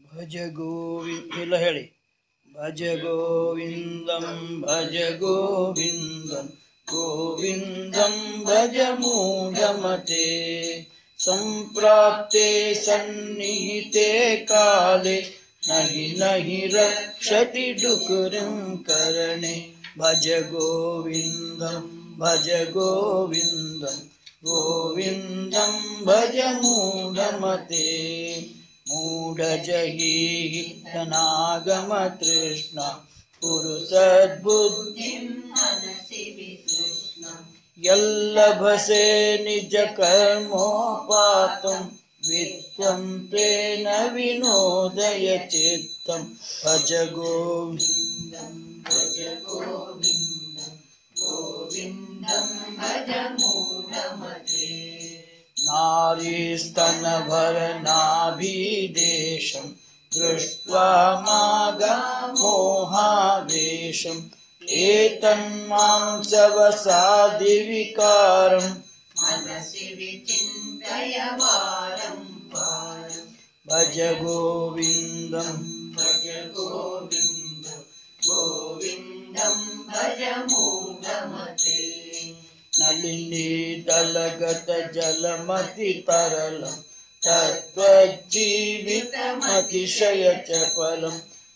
ಭಜ ಗೋವಿಂದ ಇಲ್ಲ ಹೇಳಿ ಭಜ ಗೋವಿಂದಂ ಭಜ ಗೋವಿಂದಂ ಗೋವಿಂದಂ ಭಜ ಮೂಢಮತೆ ಸಂಪ್ರಾಪ್ತೆ ಸನ್ನಿಹಿತೆ ಕಾಲೆ ನಹಿ ನಹಿ ರಕ್ಷತಿ ಡುಕುರಿಂ ಕರಣೆ ಭಜ ಗೋವಿಂದಂ ಭಜ ಗೋವಿಂದಂ ಗೋವಿಂದಂ ಭಜ ಮೂಢಮತೆ ಮೂಢಜಹಿ ಧನಾಗಮ ತೃಷ್ಣ ಕುರು ಸದ್ಬುದ್ಧಿ ಯಲ್ಲಭಸೆ ನಿಜ ಕರ್ಮೋಪಾತಂ ವಿತ್ವಂ ತೇನ ವಿನೋದಯ ಚಿತ್ತಂ ಭಜ ಗೋವಿಂದಂ ಭಜ ಗೋವಿಂದಂ ಗೋವಿಂದಂ ಭಜ ಮೂಢಮತೆ नारीस्तनभरनाभिदेशं दृष्ट्वा मागमोहावेशम् एतन्मांसवसादिविकारम् मनसि विचिन्तय वारं वारं भज गोविन्दं भज गोविन्दं गोविन्दं भज मूढमते नलिनी दलगत जलमति तरलं तत्त्वज्जीवितमतिशय चपलं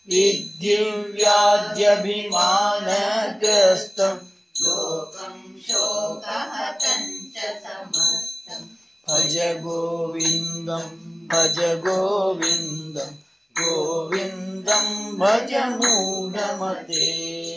विद्युव्याध्यभिमानग्रस्तं लोकं शोकहतं च समस्तं भज गोविन्दं भज गोविन्दं गोविन्दं भज मूढमते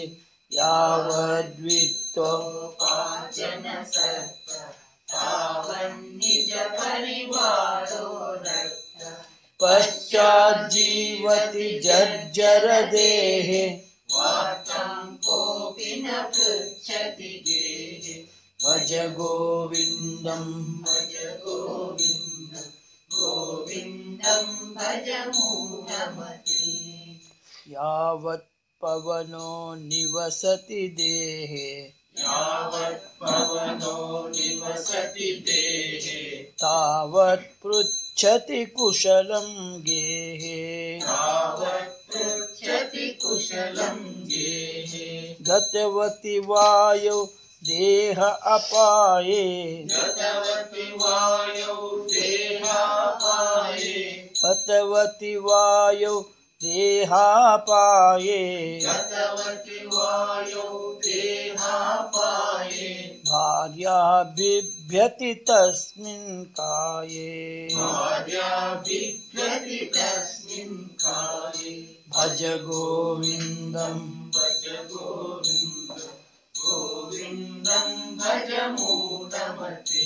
यावद्वित्तो पाचन सर्प तावन्निज परिवारो रक्त पश्चाज्जीवति जर्जरदेहे वार्तां कोऽपि न पृच्छति गेहे भज गोविन्दं भज गोविन्दं गोविन्दं भज मूढमते यावत् पवनो निवसति देहे यावत् पवनो निवसति देहे तावत् पृच्छति कुशलं गेहे तावत् पृच्छति कुशलं गेहे गतवति वायौ देह अपाये गतवति वायौ देहापाये पतवति वायौ देहापाये गतवति वायौ देहापाये भार्या बिभ्यति तस्मिन् काये भार्या बिभ्यति तस्मिन् काले भज गोविन्दं भज गोविन्दं गोविन्दं भज मूढमते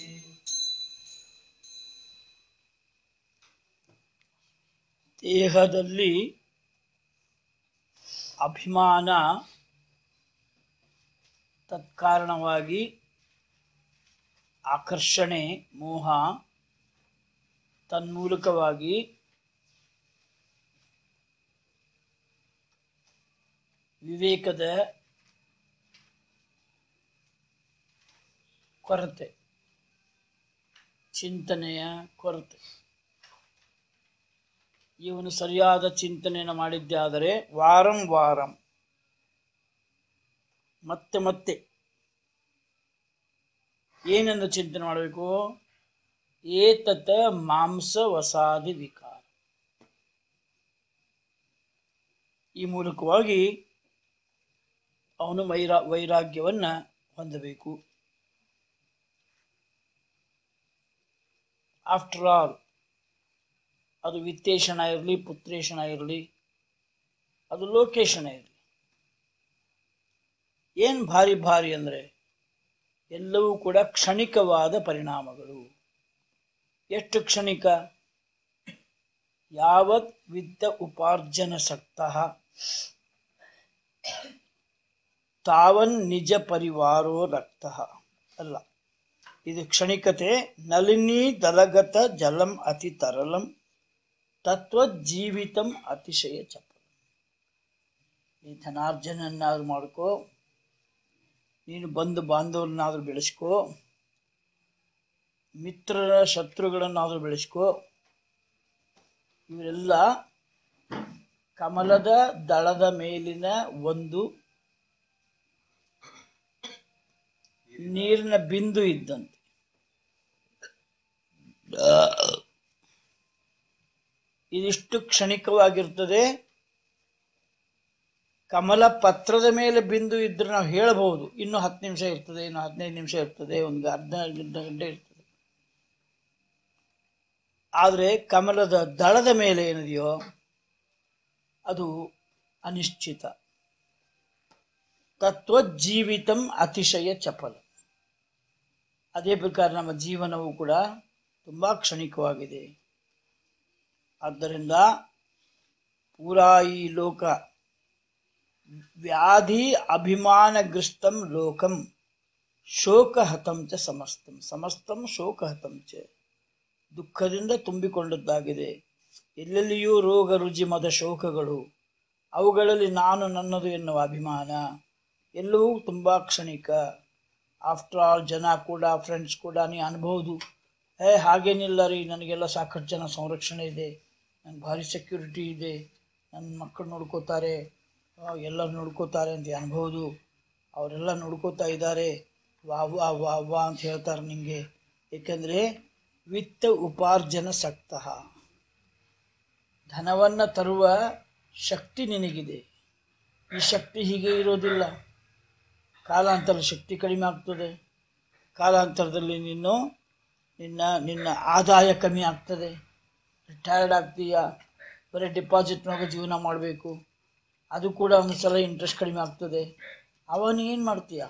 ದೇಹದಲ್ಲಿ ಅಭಿಮಾನ ತತ್ಕಾರಣವಾಗಿ ಆಕರ್ಷಣೆ ಮೋಹ ತನ್ಮೂಲಕವಾಗಿ ವಿವೇಕದ ಕೊರತೆ ಚಿಂತನೆಯ ಕೊರತೆ ಇವನು ಸರಿಯಾದ ಚಿಂತನೆಯನ್ನು ಮಾಡಿದ್ದೆ ಆದರೆ ವಾರಂ ವಾರಂ ಮತ್ತೆ ಮತ್ತೆ ಏನೆಂದು ಚಿಂತನೆ ಮಾಡಬೇಕು ಏತತ ಮಾಂಸ ವಸಾದಿ ವಿಕಾರ ಈ ಮೂಲಕವಾಗಿ ಅವನು ವೈರಾ ವೈರಾಗ್ಯವನ್ನ ಹೊಂದಬೇಕು ಆಫ್ಟರ್ ಆಲ್ ಅದು ವಿತ್ತೇಶನ ಇರಲಿ ಪುತ್ರೇಶನ ಇರಲಿ ಅದು ಲೋಕೇಶನ ಇರಲಿ ಏನು ಭಾರಿ ಭಾರಿ ಅಂದರೆ ಎಲ್ಲವೂ ಕೂಡ ಕ್ಷಣಿಕವಾದ ಪರಿಣಾಮಗಳು ಎಷ್ಟು ಕ್ಷಣಿಕ ಯಾವತ್ ವಿತ್ತ ಉಪಾರ್ಜನ ಸಕ್ತ ತಾವನ್ ನಿಜ ಪರಿವಾರೋ ರಕ್ತ ಅಲ್ಲ ಇದು ಕ್ಷಣಿಕತೆ ನಳಿನಿ ದಲಗತ ಜಲಂ ಅತಿ ತರಲಂ ತತ್ವಜೀವಿತಂ ಅತಿಶಯ ಚಪಲ ಈ ಧನಾರ್ಜನನ್ನಾದ್ರೂ ಮಾಡ್ಕೋ ನೀನು ಬಂಧು ಬಾಂಧವರನ್ನಾದ್ರೂ ಬೆಳೆಸ್ಕೋ ಮಿತ್ರರ ಶತ್ರುಗಳನ್ನಾದ್ರೂ ಬೆಳೆಸ್ಕೋ ಇವರೆಲ್ಲ ಕಮಲದ ದಳದ ಮೇಲಿನ ಒಂದು ನೀರಿನ ಬಿಂದು ಇದ್ದಂತೆ ಇದಿಷ್ಟು ಕ್ಷಣಿಕವಾಗಿರ್ತದೆ ಕಮಲ ಪತ್ರದ ಮೇಲೆ ಬಿಂದು ಇದ್ರೆ ನಾವು ಹೇಳಬಹುದು ಇನ್ನು ಹತ್ತು ನಿಮಿಷ ಇರ್ತದೆ ಇನ್ನು ಹದಿನೈದು ನಿಮಿಷ ಇರ್ತದೆ ಒಂದು ಅರ್ಧ ಗಂಟೆ ಗಂಟೆ ಇರ್ತದೆ ಆದರೆ ಕಮಲದ ದಳದ ಮೇಲೆ ಏನಿದೆಯೋ ಅದು ಅನಿಶ್ಚಿತ ತತ್ವಜೀವಿತಂ ಅತಿಶಯ ಚಪಲ ಅದೇ ಪ್ರಕಾರ ನಮ್ಮ ಜೀವನವು ಕೂಡ ತುಂಬ ಕ್ಷಣಿಕವಾಗಿದೆ ಆದ್ದರಿಂದ ಪೂರಾ ಈ ಲೋಕ ವ್ಯಾಧಿ ಅಭಿಮಾನಗ್ರಸ್ತಂ ಲೋಕಂ ಶೋಕಹತಂ ಚ ಸಮಸ್ತಂ ಸಮಸ್ತಂ ಶೋಕಹತಂ ಚ ದುಃಖದಿಂದ ತುಂಬಿಕೊಂಡದ್ದಾಗಿದೆ ಎಲ್ಲೆಲ್ಲಿಯೂ ರೋಗ ರುಜಿ ಮದ ಶೋಕಗಳು ಅವುಗಳಲ್ಲಿ ನಾನು ನನ್ನದು ಎನ್ನುವ ಅಭಿಮಾನ ಎಲ್ಲವೂ ತುಂಬ ಕ್ಷಣಿಕ ಆಫ್ಟರ್ ಆಲ್ ಜನ ಕೂಡ ಫ್ರೆಂಡ್ಸ್ ಕೂಡ ನೀ ಅನ್ಬೋದು ಏ ಹಾಗೇನಿಲ್ಲ ರೀ ನನಗೆಲ್ಲ ಸಾಕಷ್ಟು ಜನ ಸಂರಕ್ಷಣೆ ಇದೆ ನನಗೆ ಭಾರಿ ಸೆಕ್ಯೂರಿಟಿ ಇದೆ ನನ್ನ ಮಕ್ಕಳು ನೋಡ್ಕೋತಾರೆ ಆ, ಎಲ್ಲರೂ ನೋಡ್ಕೋತಾರೆ ಅಂತ ಅನ್ಬೋದು ಅವರೆಲ್ಲ ನೋಡ್ಕೋತಾ ಇದ್ದಾರೆ ವಾ ವಾ ವಾ ವಾ ಅಂತ ಹೇಳ್ತಾರೆ ನಿಮಗೆ ಏಕೆಂದರೆ ವಿತ್ತ ಉಪಾರ್ಜನ ಸಕ್ತಃ ಧನವನ್ನು ತರುವ ಶಕ್ತಿ ನಿನಗಿದೆ ಈ ಶಕ್ತಿ ಹೀಗೆ ಇರೋದಿಲ್ಲ ಕಾಲಾಂತರ ಶಕ್ತಿ ಕಡಿಮೆ ಆಗ್ತದೆ ಕಾಲಾಂತರದಲ್ಲಿ ನೀನು ನಿನ್ನ ನಿನ್ನ ಆದಾಯ ಕಮ್ಮಿ ಆಗ್ತದೆ ರಿಟೈರ್ಡ್ ಆಗ್ತೀಯ ಬರೀ ಡಿಪಾಸಿಟ್ನಾಗ ಜೀವನ ಮಾಡಬೇಕು ಅದು ಕೂಡ ಒಂದು ಸಲ ಇಂಟ್ರೆಸ್ಟ್ ಕಡಿಮೆ ಆಗ್ತದೆ ಅವನು ಏನು ಮಾಡ್ತೀಯ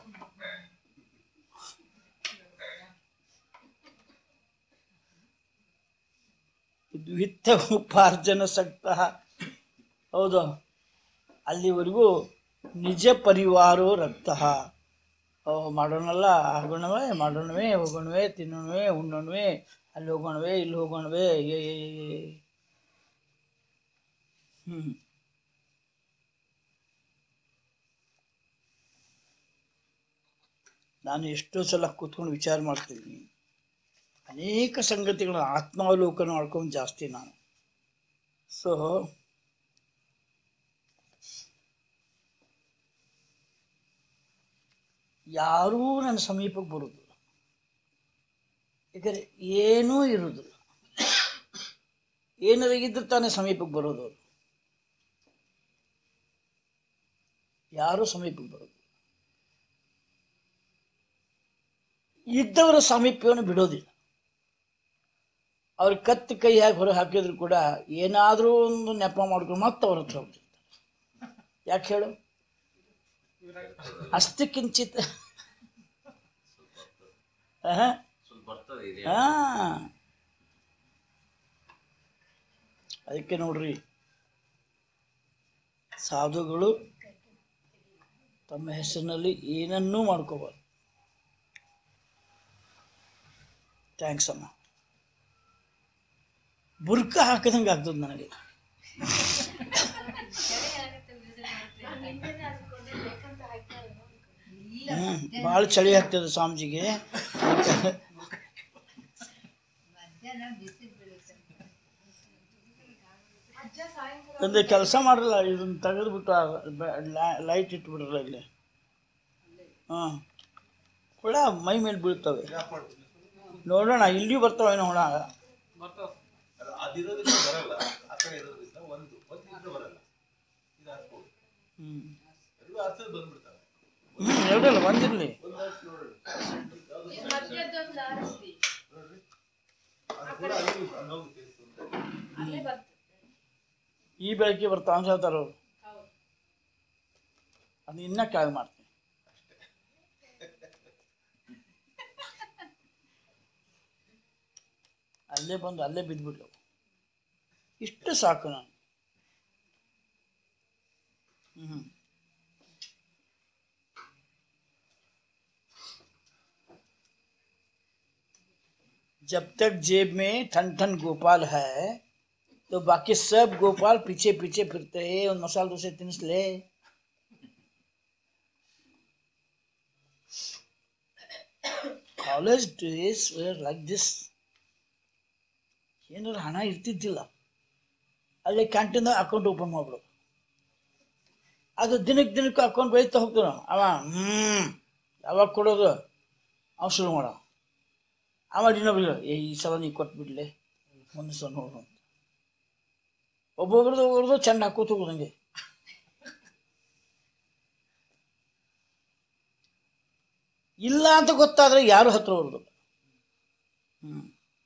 ಇದು ವಿತ್ತ ಉಪಾರ್ಜನ ಸಕ್ತ ಹೌದು ಅಲ್ಲಿವರೆಗೂ ನಿಜ ಪರಿವಾರೋ ರಕ್ತ ಓ ಮಾಡೋಣಲ್ಲ ಆಗೋಣವೇ ಮಾಡೋಣವೇ ಹೋಗೋಣವೇ ತಿನ್ನೋಣವೇ ಉಣ್ಣೋಣವೇ ಅಲ್ಲಿ ಹೋಗೋಣವೇ ಇಲ್ಲಿ ಹೋಗೋಣವೇ ಏ ಏ, ಏ, ಏ. ಹ್ಮ್ ನಾನು ಎಷ್ಟೋ ಸಲ ಕೂತ್ಕೊಂಡು ವಿಚಾರ ಮಾಡ್ತೀನಿ ಅನೇಕ ಸಂಗತಿಗಳ ಆತ್ಮಾವಲೋಕನ ಮಾಡ್ಕೊಂಡು ಜಾಸ್ತಿ ನಾನು ಸೊ ಯಾರೂ ನನ್ನ ಸಮೀಪಕ್ಕೆ ಬರೋದಿಲ್ಲ ಯಾಕಂದರೆ ಏನೂ ಇರೋದಿಲ್ಲ ಏನಾರ ಇದ್ರೆ ತಾನೇ ಸಮೀಪಕ್ಕೆ ಬರೋದು ಅವರು ಯಾರೂ ಸಮೀಪಕ್ಕೆ ಬರೋದು ಇದ್ದವರ ಸಾಮೀಪ್ಯವನ್ನು ಬಿಡೋದಿಲ್ಲ ಅವ್ರ ಕತ್ತು ಕೈ ಹಾಕಿ ಹೊರಗೆ ಹಾಕಿದ್ರು ಕೂಡ ಏನಾದರೂ ಒಂದು ನೆಪ ಮಾಡ್ಕೊಂಡು ಮತ್ತೆ ಅವ್ರ ಹತ್ರ ಹೋಗ್ತಿರ್ತಾರೆ ಯಾಕೆ ಹೇಳು ಅಷ್ಟು ಕಿಂಚಿತ್ ಆಹಾ. ಹಾ ಅದಕ್ಕೆ ನೋಡ್ರಿ ಸಾಧುಗಳು ತಮ್ಮ ಹೆಸರಿನಲ್ಲಿ ಏನನ್ನೂ ಮಾಡ್ಕೋಬಾರ್ದು ಥ್ಯಾಂಕ್ಸ್ ಅಮ್ಮ ಬುರ್ಕ ಹಾಕದಂಗೆ ಆಗ್ತದೆ ನನಗೆ ಹ್ಞೂ ಭಾಳ ಚಳಿ ಆಗ್ತದೆ ಸ್ವಾಮೀಜಿಗೆ ಅಂದ್ರೆ ಕೆಲಸ ಮಾಡಲ್ಲ ಇದನ್ನ ತೆಗೆದ್ಬಿಟ್ಟು ಲೈಟ್ ಇಟ್ಬಿಡ್ರಲ್ಲ ಇಲ್ಲಿ ಹಾಂ ಹುಳ ಮೈ ಮೇಲೆ ಬೀಳ್ತವೆ ನೋಡೋಣ ಇಲ್ಲಿ ಬರ್ತಾವೇನೋ ಹುಳ ಅದಿರೋದ್ರಿಂದ ಬರಲ್ಲ ಆ ಕಡೆ ಇರೋದ್ರಿಂದ ಒಂದು ಒಂದು ಇದ್ರೆ ಬರಲ್ಲ ಇದು ಹಾಕ್ಬೋದು ಹ್ಞೂ ಎರಡು ಹರ್ಸದ್ ಬಂದ್ಬಿಡ್ತವೆ ಹ್ಞೂ ಎರಡಲ್ಲ ಬಂದಿರಲಿ ಒಂದು ಹರ್ಸ್ ನೋಡ್ರಿ ನೋಡ್ರಿ ಅದು ಕೂಡ ಅಲ್ಲಿ ಅನ್ನೋದು ಕೇಸ್ ಅಂತ ಈ ಬೆಳಗ್ಗೆ ಬರ್ತಾ ಅನ್ಸತ್ತಾರ ಅವ್ರು ಅದು ಇನ್ನೂ ಕೆಳಗೆ ಮಾಡ್ತೀನಿ ಅಲ್ಲೇ ಬಂದು ಅಲ್ಲೇ ಬಿದ್ದುಬಿಟ್ಲು ಇಷ್ಟು ಸಾಕು ನಾನು ಹ್ಞೂ जब तक जेब में ठन ठन गोपाल है तो बाकी सब गोपाल पीछे पीछे फिरते हैं और मसाल दोसे तिनस ले college days were like this ಏನಾದ್ರು ಹಣ ಇರ್ತಿದ್ದಿಲ್ಲ ಅಲ್ಲೇ ಕ್ಯಾಂಟೀನ್ ಅಕೌಂಟ್ ಓಪನ್ ಮಾಡ್ಬಿಡು ಅದು ದಿನಕ್ಕೆ ದಿನಕ್ಕೆ ಹಾಕೊಂಡು ಬೆಳೀತಾ ಹೋಗ್ತಾನ ಅವ ಹ್ಞೂ ಯಾವಾಗ ಕೊಡೋದು ಅವ ಶುರು ಮಾಡೋ ಅವ ಇನ್ನೊಬ್ರಿಗೆ ಏ ಈ ಸಲ ನೀ ಕೊಟ್ಬಿಡ್ಲೆ ಮುಂದೆ ಸಲ ನೋಡು ಅಂತ ಒಬ್ಬೊಬ್ರದ್ದು ಒಬ್ಬರದು ಚೆಂದ ಹಾಕೋತ ಹೋಗೋದಂಗೆ ಇಲ್ಲ ಅಂತ ಗೊತ್ತಾದ್ರೆ ಯಾರು ಹತ್ರ ಬರೋದಿಲ್ಲ ಹ್ಮ್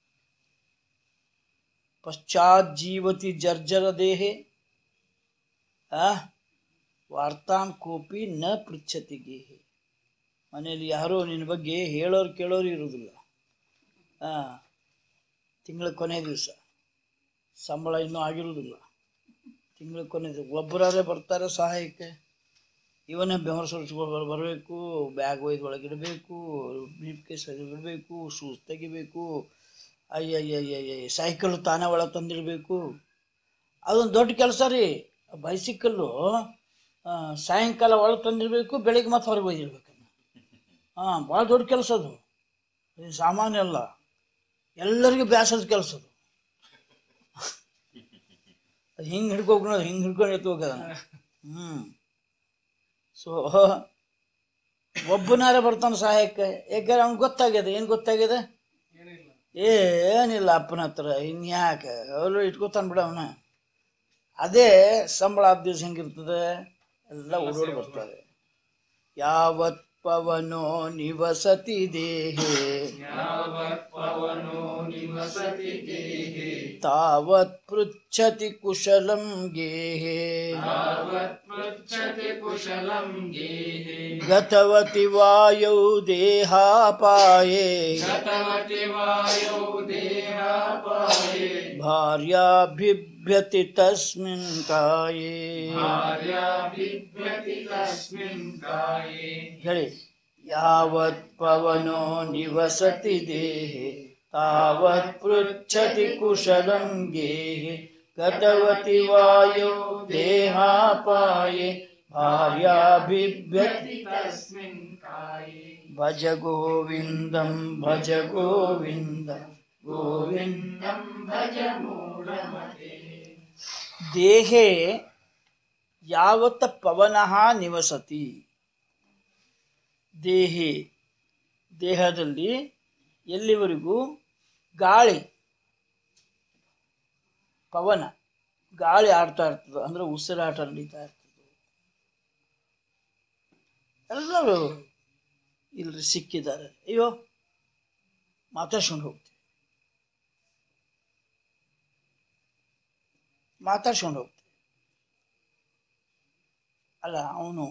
ಪಶ್ಚಾತ್ ಜೀವತಿ ಜರ್ಜರ ದೇಹೆ ಆ ವಾರ್ತಾಂ ಕೋಪಿ ನ ಪೃಚ್ಛತಿ ಗೇಹೆ ಮನೆಯಲ್ಲಿ ಯಾರೋ ನಿನ್ನ ಬಗ್ಗೆ ಹೇಳೋರು ಕೇಳೋರು ಇರೋದಿಲ್ಲ ಆ ತಿಂಗಳ ಕೊನೆ ದಿವಸ ಸಂಬಳ ಇನ್ನೂ ಆಗಿರುವುದಿಲ್ಲ ತಿಂಗಳ ಕೊನೆ ದಿವಸ ಒಬ್ಬರಾದ್ರೆ ಬರ್ತಾರೆ ಸಹಾಯಕ್ಕೆ ಇವನೇ ಬೆಮರ್ಸೊಳಿಸ್ಕೊಂಡು ಬರಬೇಕು ಬ್ಯಾಗ್ ಒಯ್ದು ಒಳಗಿಡಬೇಕು ಬ್ರೀಫ್ ಕೇಸ್ ಇಡಬೇಕು ಶೂಸ್ ತೆಗಿಬೇಕು ಅಯ್ಯಯ್ಯಯ್ಯಯ್ಯ ಸೈಕಲ್ ತಾನೇ ಒಳಗೆ ತಂದಿಡಬೇಕು ಅದೊಂದು ದೊಡ್ಡ ಕೆಲಸ ರೀ ಬೈಸಿಕಲ್ಲು ಸಾಯಂಕಾಲ ಒಳಗೆ ತಂದಿರಬೇಕು ಬೆಳಿಗ್ಗೆ ಮತ್ತೆ ಹೊರಗೆ ಒಯ್ದಿರ್ಬೇಕು ಹಾಂ ಭಾಳ ದೊಡ್ಡ ಕೆಲಸ ಅದು ಇದು ಸಾಮಾನ್ಯ ಅಲ್ಲ ಎಲ್ಲರಿಗೂ ಬೇಸರದ ಕೆಲಸ ಅದು ಹಿಂಗೆ ಹಿಡ್ಕೊಂಡು ಹಿಂಗೆ ಹಿಡ್ಕೊಂಡು ಎತ್ತು ಹೋಗ್ಯದ ಹ್ಞೂ ಸೊ ಒಬ್ಬನಾರ ಬರ್ತಾನೆ ಸಹಾಯಕ್ಕೆ ಯಾಕಂದ್ರೆ ಅವ್ನಿಗೆ ಗೊತ್ತಾಗ್ಯದ ಏನು ಗೊತ್ತಾಗ್ಯದ ಏನಿಲ್ಲ ಅಪ್ಪನ ಹತ್ರ ಇನ್ಯಾಕೆ ಅವರು ಇಟ್ಕೋತಾನೆ ಬಿಡ ಅವನ ಅದೇ ಸಂಬಳ ಹತ್ತು ದಿವಸ ಹೆಂಗಿರ್ತದೆ ಎಲ್ಲ ಓಡೋಡಿ ಬರ್ತಾರೆ ಯಾವತ್ ಪವನೋ ನಿವಸತಿ ದೇಹೆ ತಾವತ್ ಪೃಚ್ಛತಿ ಕುಶಲಂ ಗೇಹೆ ಗತವತಿ ವಾಯೌ ದೇಹಾಪಾಯೇ ಭಾರ್ಯಾಭಿಭ್ಯತಿ ತಸ್ಮಿನ್ ಕಾಯೇ ಹೇಳಿ ಯಾವತ್ ಪವನೋ ನಿವಸತಿ ದೇಹೆ ತಾವತ್ ಪೃಚ್ಛತಿ ಕುಶಲಂ ಗೇಹೆ ಗತವತಿ ವಾಯೋ ದೇಹಾಪಾಯೇ ಭಾರ್ಯಾಭಿಭ್ಯತಿ ಭಜ ಗೋವಿಂದಂ ಭಜ ಗೋವಿಂದಂ ಗೋವಿಂದಂ ಭಜ ದೇಹೇ ಯಾವತ್ತ ಪವನಃ ನಿವಸತಿ ದೇಹಿ ದೇಹದಲ್ಲಿ ಎಲ್ಲಿವರೆಗೂ ಗಾಳಿ ಪವನ ಗಾಳಿ ಆಡ್ತಾ ಇರ್ತದೆ ಅಂದ್ರೆ ಉಸಿರಾಟ ನಡೀತಾ ಇರ್ತದೆ ಎಲ್ಲರೂ ಇಲ್ರಿ ಸಿಕ್ಕಿದ್ದಾರೆ ಅಯ್ಯೋ ಮಾತಾಡ್ಸ್ಕೊಂಡು ಹೋಗ್ತೀವಿ ಮಾತಾಡ್ಸ್ಕೊಂಡು ಹೋಗ್ತೀವಿ ಅಲ್ಲ ಅವನು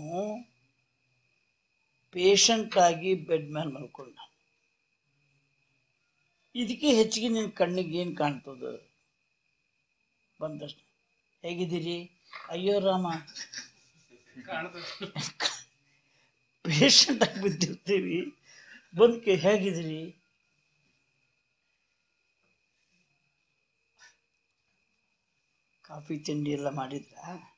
ಪೇಷಂಟ್ ಆಗಿ ಬೆಡ್ ಮೇಲೆ ಮಲ್ಕೊಂಡ ಇದಕ್ಕೆ ಹೆಚ್ಚಿಗೆ ನಿನ್ನ ಕಣ್ಣಿಗೆ ಏನು ಕಾಣ್ತದ ಬಂದಷ್ಟು ಹೇಗಿದ್ದೀರಿ ಅಯ್ಯೋ ರಾಮ ಪೇಷಂಟ್ ಆಗಿ ಬಿದ್ದಿರ್ತೀವಿ ಬಂದ್ಕೆ ಹೇಗಿದ್ದೀರಿ ಕಾಫಿ ತಿಂಡಿ ಎಲ್ಲ ಮಾಡಿದ್ರ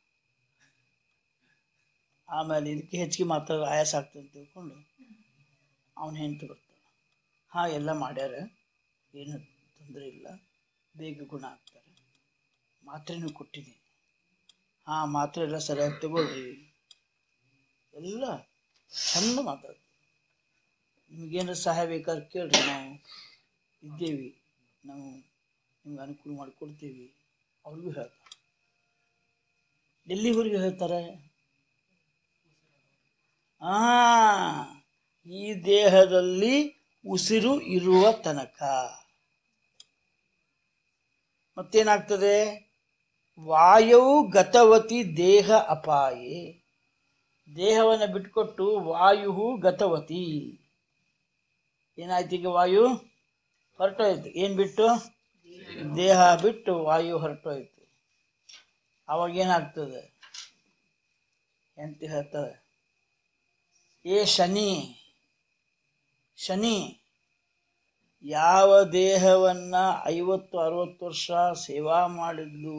ಆಮೇಲೆ ಇದಕ್ಕೆ ಹೆಚ್ಚಿಗೆ ಮಾತಾಡೋ ಆಯಾಸ ಆಗ್ತದೆ ಅಂತ ತಿಳ್ಕೊಂಡು ಅವನ ಹೆಂಡತಿ ಬರ್ತಾನೆ ಹಾಂ ಎಲ್ಲ ಮಾಡ್ಯಾರ ಏನು ತೊಂದರೆ ಇಲ್ಲ ಬೇಗ ಗುಣ ಆಗ್ತಾರೆ ಮಾತ್ರೆನೂ ಕೊಟ್ಟಿದ್ದೀನಿ ಹಾಂ ಮಾತ್ರೆ ಎಲ್ಲ ಸರಿಯಾಗಿ ತಗೊಳ್ರಿ ಎಲ್ಲ ಚಂದ ಮಾತಾಡ್ತೀವಿ ನಿಮಗೇನಾರು ಸಹಾಯ ಬೇಕಾದ್ರೆ ಕೇಳ್ರಿ ನಾವು ಇದ್ದೇವಿ ನಾವು ನಿಮ್ಗೆ ಅನುಕೂಲ ಮಾಡಿಕೊಡ್ತೀವಿ ಅವ್ರಿಗೂ ಹೇಳ್ತಾರೆ ಎಲ್ಲಿವರೆಗೂ ಹೇಳ್ತಾರೆ ಆ ಈ ದೇಹದಲ್ಲಿ ಉಸಿರು ಇರುವ ತನಕ ಮತ್ತೇನಾಗ್ತದೆ ವಾಯವು ಗತವತಿ ದೇಹ ಅಪಾಯೆ ದೇಹವನ್ನು ಬಿಟ್ಕೊಟ್ಟು ವಾಯು ಗತವತಿ ಏನಾಯ್ತು ಈಗ ವಾಯು ಹೊರಟೋಯ್ತು ಏನು ಬಿಟ್ಟು ದೇಹ ಬಿಟ್ಟು ವಾಯು ಹೊರಟೋಯ್ತು ಅವಾಗ ಏನಾಗ್ತದೆ ಎಂತ ಹೇಳ್ತದೆ ಏ ಶನಿ ಶನಿ ಯಾವ ದೇಹವನ್ನ ಐವತ್ತು ಅರವತ್ತು ವರ್ಷ ಸೇವಾ ಮಾಡಿದ್ಲು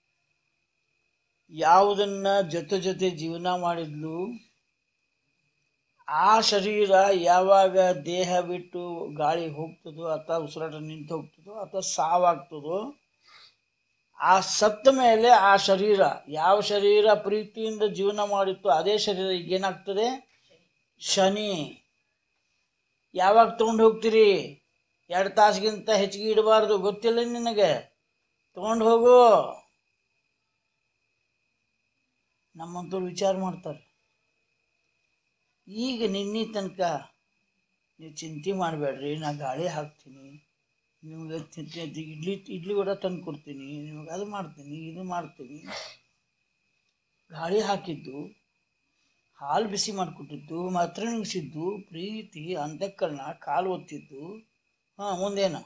ಯಾವುದನ್ನ ಜೊತೆ ಜೊತೆ ಜೀವನ ಮಾಡಿದ್ಲು ಆ ಶರೀರ ಯಾವಾಗ ದೇಹ ಬಿಟ್ಟು ಗಾಳಿ ಹೋಗ್ತದೋ ಅಥವಾ ಉಸಿರಾಟ ನಿಂತು ಹೋಗ್ತದೋ ಅಥವಾ ಸಾವಾಗ್ತದೋ ಆ ಸತ್ತ ಮೇಲೆ ಆ ಶರೀರ ಯಾವ ಶರೀರ ಪ್ರೀತಿಯಿಂದ ಜೀವನ ಮಾಡಿತ್ತು ಅದೇ ಶರೀರ ಈಗ ಏನಾಗ್ತದೆ ಶನಿ ಯಾವಾಗ ತೊಗೊಂಡು ಹೋಗ್ತೀರಿ ಎರಡು ತಾಸಿಗಿಂತ ಹೆಚ್ಚಿಗೆ ಇಡಬಾರ್ದು ಗೊತ್ತಿಲ್ಲ ನಿನಗೆ ತೊಗೊಂಡು ಹೋಗು ನಮ್ಮಂಥವ್ರು ವಿಚಾರ ಮಾಡ್ತಾರೆ ಈಗ ನಿನ್ನೆ ತನಕ ನೀವು ಚಿಂತೆ ಮಾಡಬೇಡ್ರಿ ನಾ ಗಾಳಿ ಹಾಕ್ತೀನಿ ನಿಮ್ಗೆ ತಿ- ತಿ- ತಿ- ಇಡ್ಲಿ ಇಡ್ಲಿ ವಡ ತಂದು ಕೊಡ್ತೀನಿ ನಿಮ್ಗೆ ಅದು ಮಾಡ್ತೀನಿ ಇದು ಮಾಡ್ತೀನಿ ಗಾಳಿ ಹಾಕಿದ್ದು ಹಾಲು ಬಿಸಿ ಮಾಡಿಕೊಟ್ಟಿದ್ದು ಮಾತ್ರ ನುಗ್ಸಿದ್ದು ಪ್ರೀತಿ ಅಂತಃಕರಣ ಕಾಲು ಒತ್ತಿದ್ದು ಹಾಂ ಮುಂದೇನು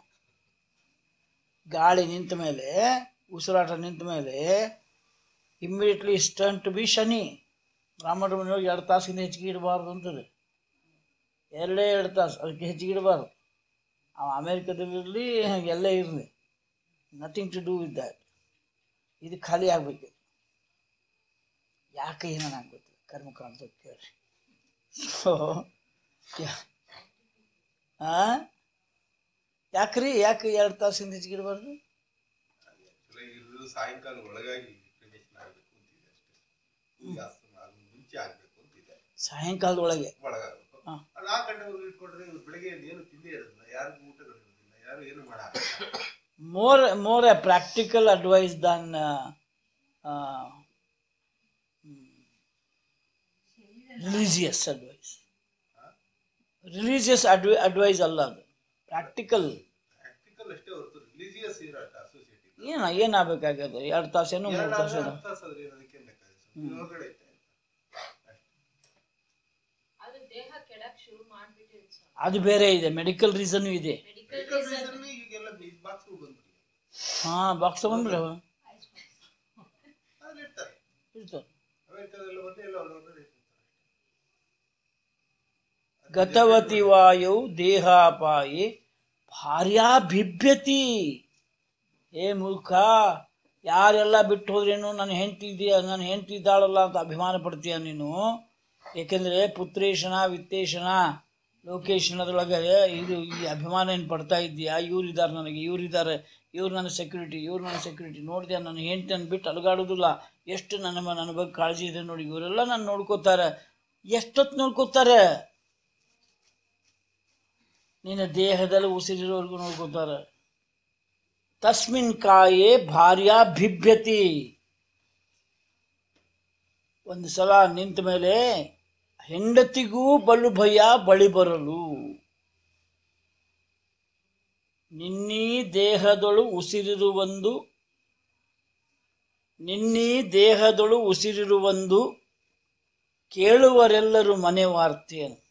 ಗಾಳಿ ನಿಂತ ಮೇಲೆ ಉಸಿರಾಟ ನಿಂತ ಮೇಲೆ ಇಮ್ಮಿಡಿಯೇಟ್ಲಿ ಸ್ಟನ್ ಟು ಬಿ ಶನಿ ಬ್ರಾಹ್ಮಣರ ಮನೆಯೊಳಗೆ ಎರಡು ತಾಸಿಗಿಂತ ಹೆಚ್ಚಿಗೆ ಇಡಬಾರ್ದು ಅಂತದೆ ಎರಡೇ ಎರಡು ತಾಸು ಅದಕ್ಕೆ ಹೆಚ್ಚಿಗೆ ಇಡಬಾರ್ದು ಅವ ಅಮೇರಿಕದಲ್ಲಿರಲಿ ಎಲ್ಲೇ ಇರಲಿ nothing to do with that ಇದು ಖಾಲಿ ಆಗಬೇಕು ಯಾಕೆ ಏನೋ ನಂಗೆ ಗೊತ್ತಿಲ್ಲ ಕರ್ಮಕಾಂತ ಕೇಳಿ ಸೊ ಹಾಂ ಯಾಕ್ರಿ ಯಾಕೆ ಎರಡು ತಾಸಿಂದ ಹೆಚ್ಚಿಗೆ ಇಡಬಾರ್ದು ಆಕ್ಚುಲಿ ಇದು ಸಾಯಂಕಾಲ ಒಳಗಾಗಿ ಕ್ರಿಮೇಷನ್ ಆಗಬೇಕು ಅಂತಿದೆ ಅಷ್ಟೇ ಈಗ ಅದು ಮುಂಚೆ ಆಗಬೇಕು ಅಂತಿದೆ ಸಾಯಂಕಾಲದೊಳಗೆ ಒಳಗಾಗಬೇಕು ಹಾ. ಆ ನಾಲ್ಕು ಗಂಟೆವರೆಗೂ ಇಟ್ಕೊಂಡ್ರೆ ಇವ್ರು ಬೆಳಿಗ್ಗೆ ಏನು ತಿಂದೇ ಇರೋದಿಲ್ಲ ಯಾರಿಗೂ ಊಟಗಳು ಇರೋದಿಲ್ಲ ಯಾರು ಏನು ಮಾಡಲ್ಲ more more a practical advice than uh, uh, religious advice religious advi- advice ಅಲ್ಲ ಅದು ಪ್ರಾಕ್ಟಿಕಲ್ ಪ್ರಾಕ್ಟಿಕಲ್ ಅಷ್ಟೇ ಹೊರತು ರಿಲಿಜಿಯಸ್ ಇರಲ್ಲ ಸೊಸೈಟಿ ಏನ ಏನಾಗಬೇಕಾಗದು ಎರಡು ತಾಸೇನೋ ಮೂರು ತಾಸೇನೋ ತಾಸಾದ್ರೆ ಏನದಕ್ಕೆ ಬೇಕಾದ್ರೆ ಹೊರಗಡೆ ಐತೆ ಅದು ದೇಹ ಕೆಡಕ್ ಶುರು ಮಾಡ್ಬಿಟ್ಟಿದೆ ಸರ್ ಅದು ಬೇರೆ ಇದೆ ಮೆಡಿಕಲ್ ರೀಸನ್ ಇದೆ ಮೆಡಿಕಲ್ ಮೆಡಿಕಲ್ ರೀಸನ್ ಈಗೆಲ್ಲ ಬಾಕ್ಸ್ ಬಂದ್ಬಿಟ್ಟಿದೆ ಹಾಂ ಬಾಕ್ಸ್ ಬಂದ್ಬಿಡ ಅದ್ರಲ್ಲಿ ಇರ್ತಾರೆ ಇರ್ತಾರೆ ಅಮೆರಿಕದಲ್ಲ ಬಂದು ಎಲ್ಲ ಹೊರಗಡೆ ಇರ್ತಾರೆ ಗತವತಿ ವಾಯು ದೇಹಾಪಾಯಿ ಭಾರ್ಯಾ ಬಿಭ್ಯತಿ ಏ ಮೂರ್ಖ ಯಾರೆಲ್ಲ ಬಿಟ್ಟು ಹೋದ್ರೇನು ನನ್ನ ಹೆಂಡತಿ ಇದೆಯಾ ನನ್ನ ಹೆಂಡತಿ ಇದ್ದಾಳಲ್ಲ ಅಂತ ಅಭಿಮಾನ ಪಡ್ತೀಯ ನೀನು ಏಕೆಂದರೆ ಪುತ್ರೇಶನ ವಿತ್ತೇಶನ ಲೋಕೇಶನದೊಳಗೆ ಇದು ಈ ಅಭಿಮಾನ ಏನು ಪಡ್ತಾ ಇದ್ದೀಯಾ ಇವ್ರು ಇದ್ದಾರೆ ನನಗೆ ಇವ್ರು ಇದ್ದಾರೆ ಇವ್ರು ನನ್ನ ಸೆಕ್ಯೂರಿಟಿ ಇವ್ರು ನನ್ನ ಸೆಕ್ಯೂರಿಟಿ ನೋಡಿದೆ ನನ್ನ ಹೆಂಡತಿಯನ್ನು ಬಿಟ್ಟು ಅಲಗಾಡೋದಿಲ್ಲ ಎಷ್ಟು ನನ್ನ ಮ- ನನ್ನ ಬಗ್ಗೆ ಕಾಳಜಿ ಇದೆ ನೋಡಿ ಇವರೆಲ್ಲ ನಾನು ನೋಡ್ಕೋತಾರೆ ಎಷ್ಟೊತ್ತು ನೋಡ್ಕೋತಾರೆ ನಿನ್ನ ದೇಹದಲ್ಲಿ ಉಸಿರಿರೋರ್ಗು ನೋಡ್ಕೋತಾರೆ ತಸ್ಮಿನ್ ಕಾಯೇ ಭಾರ್ಯ ಬಿಭ್ಯತಿ ಒಂದು ಸಲ ನಿಂತ ಮೇಲೆ ಹೆಂಡತಿಗೂ ಬಲು ಭಯ ಬಳಿ ಬರಲು ನಿನ್ನೀ ದೇಹದೊಳು ಉಸಿರಿರುವಂದು ನಿನ್ನೀ ದೇಹದೊಳು ಉಸಿರಿರುವಂದು ಕೇಳುವರೆಲ್ಲರೂ ಮನೆ ವಾರ್ತೆಯನ್ನು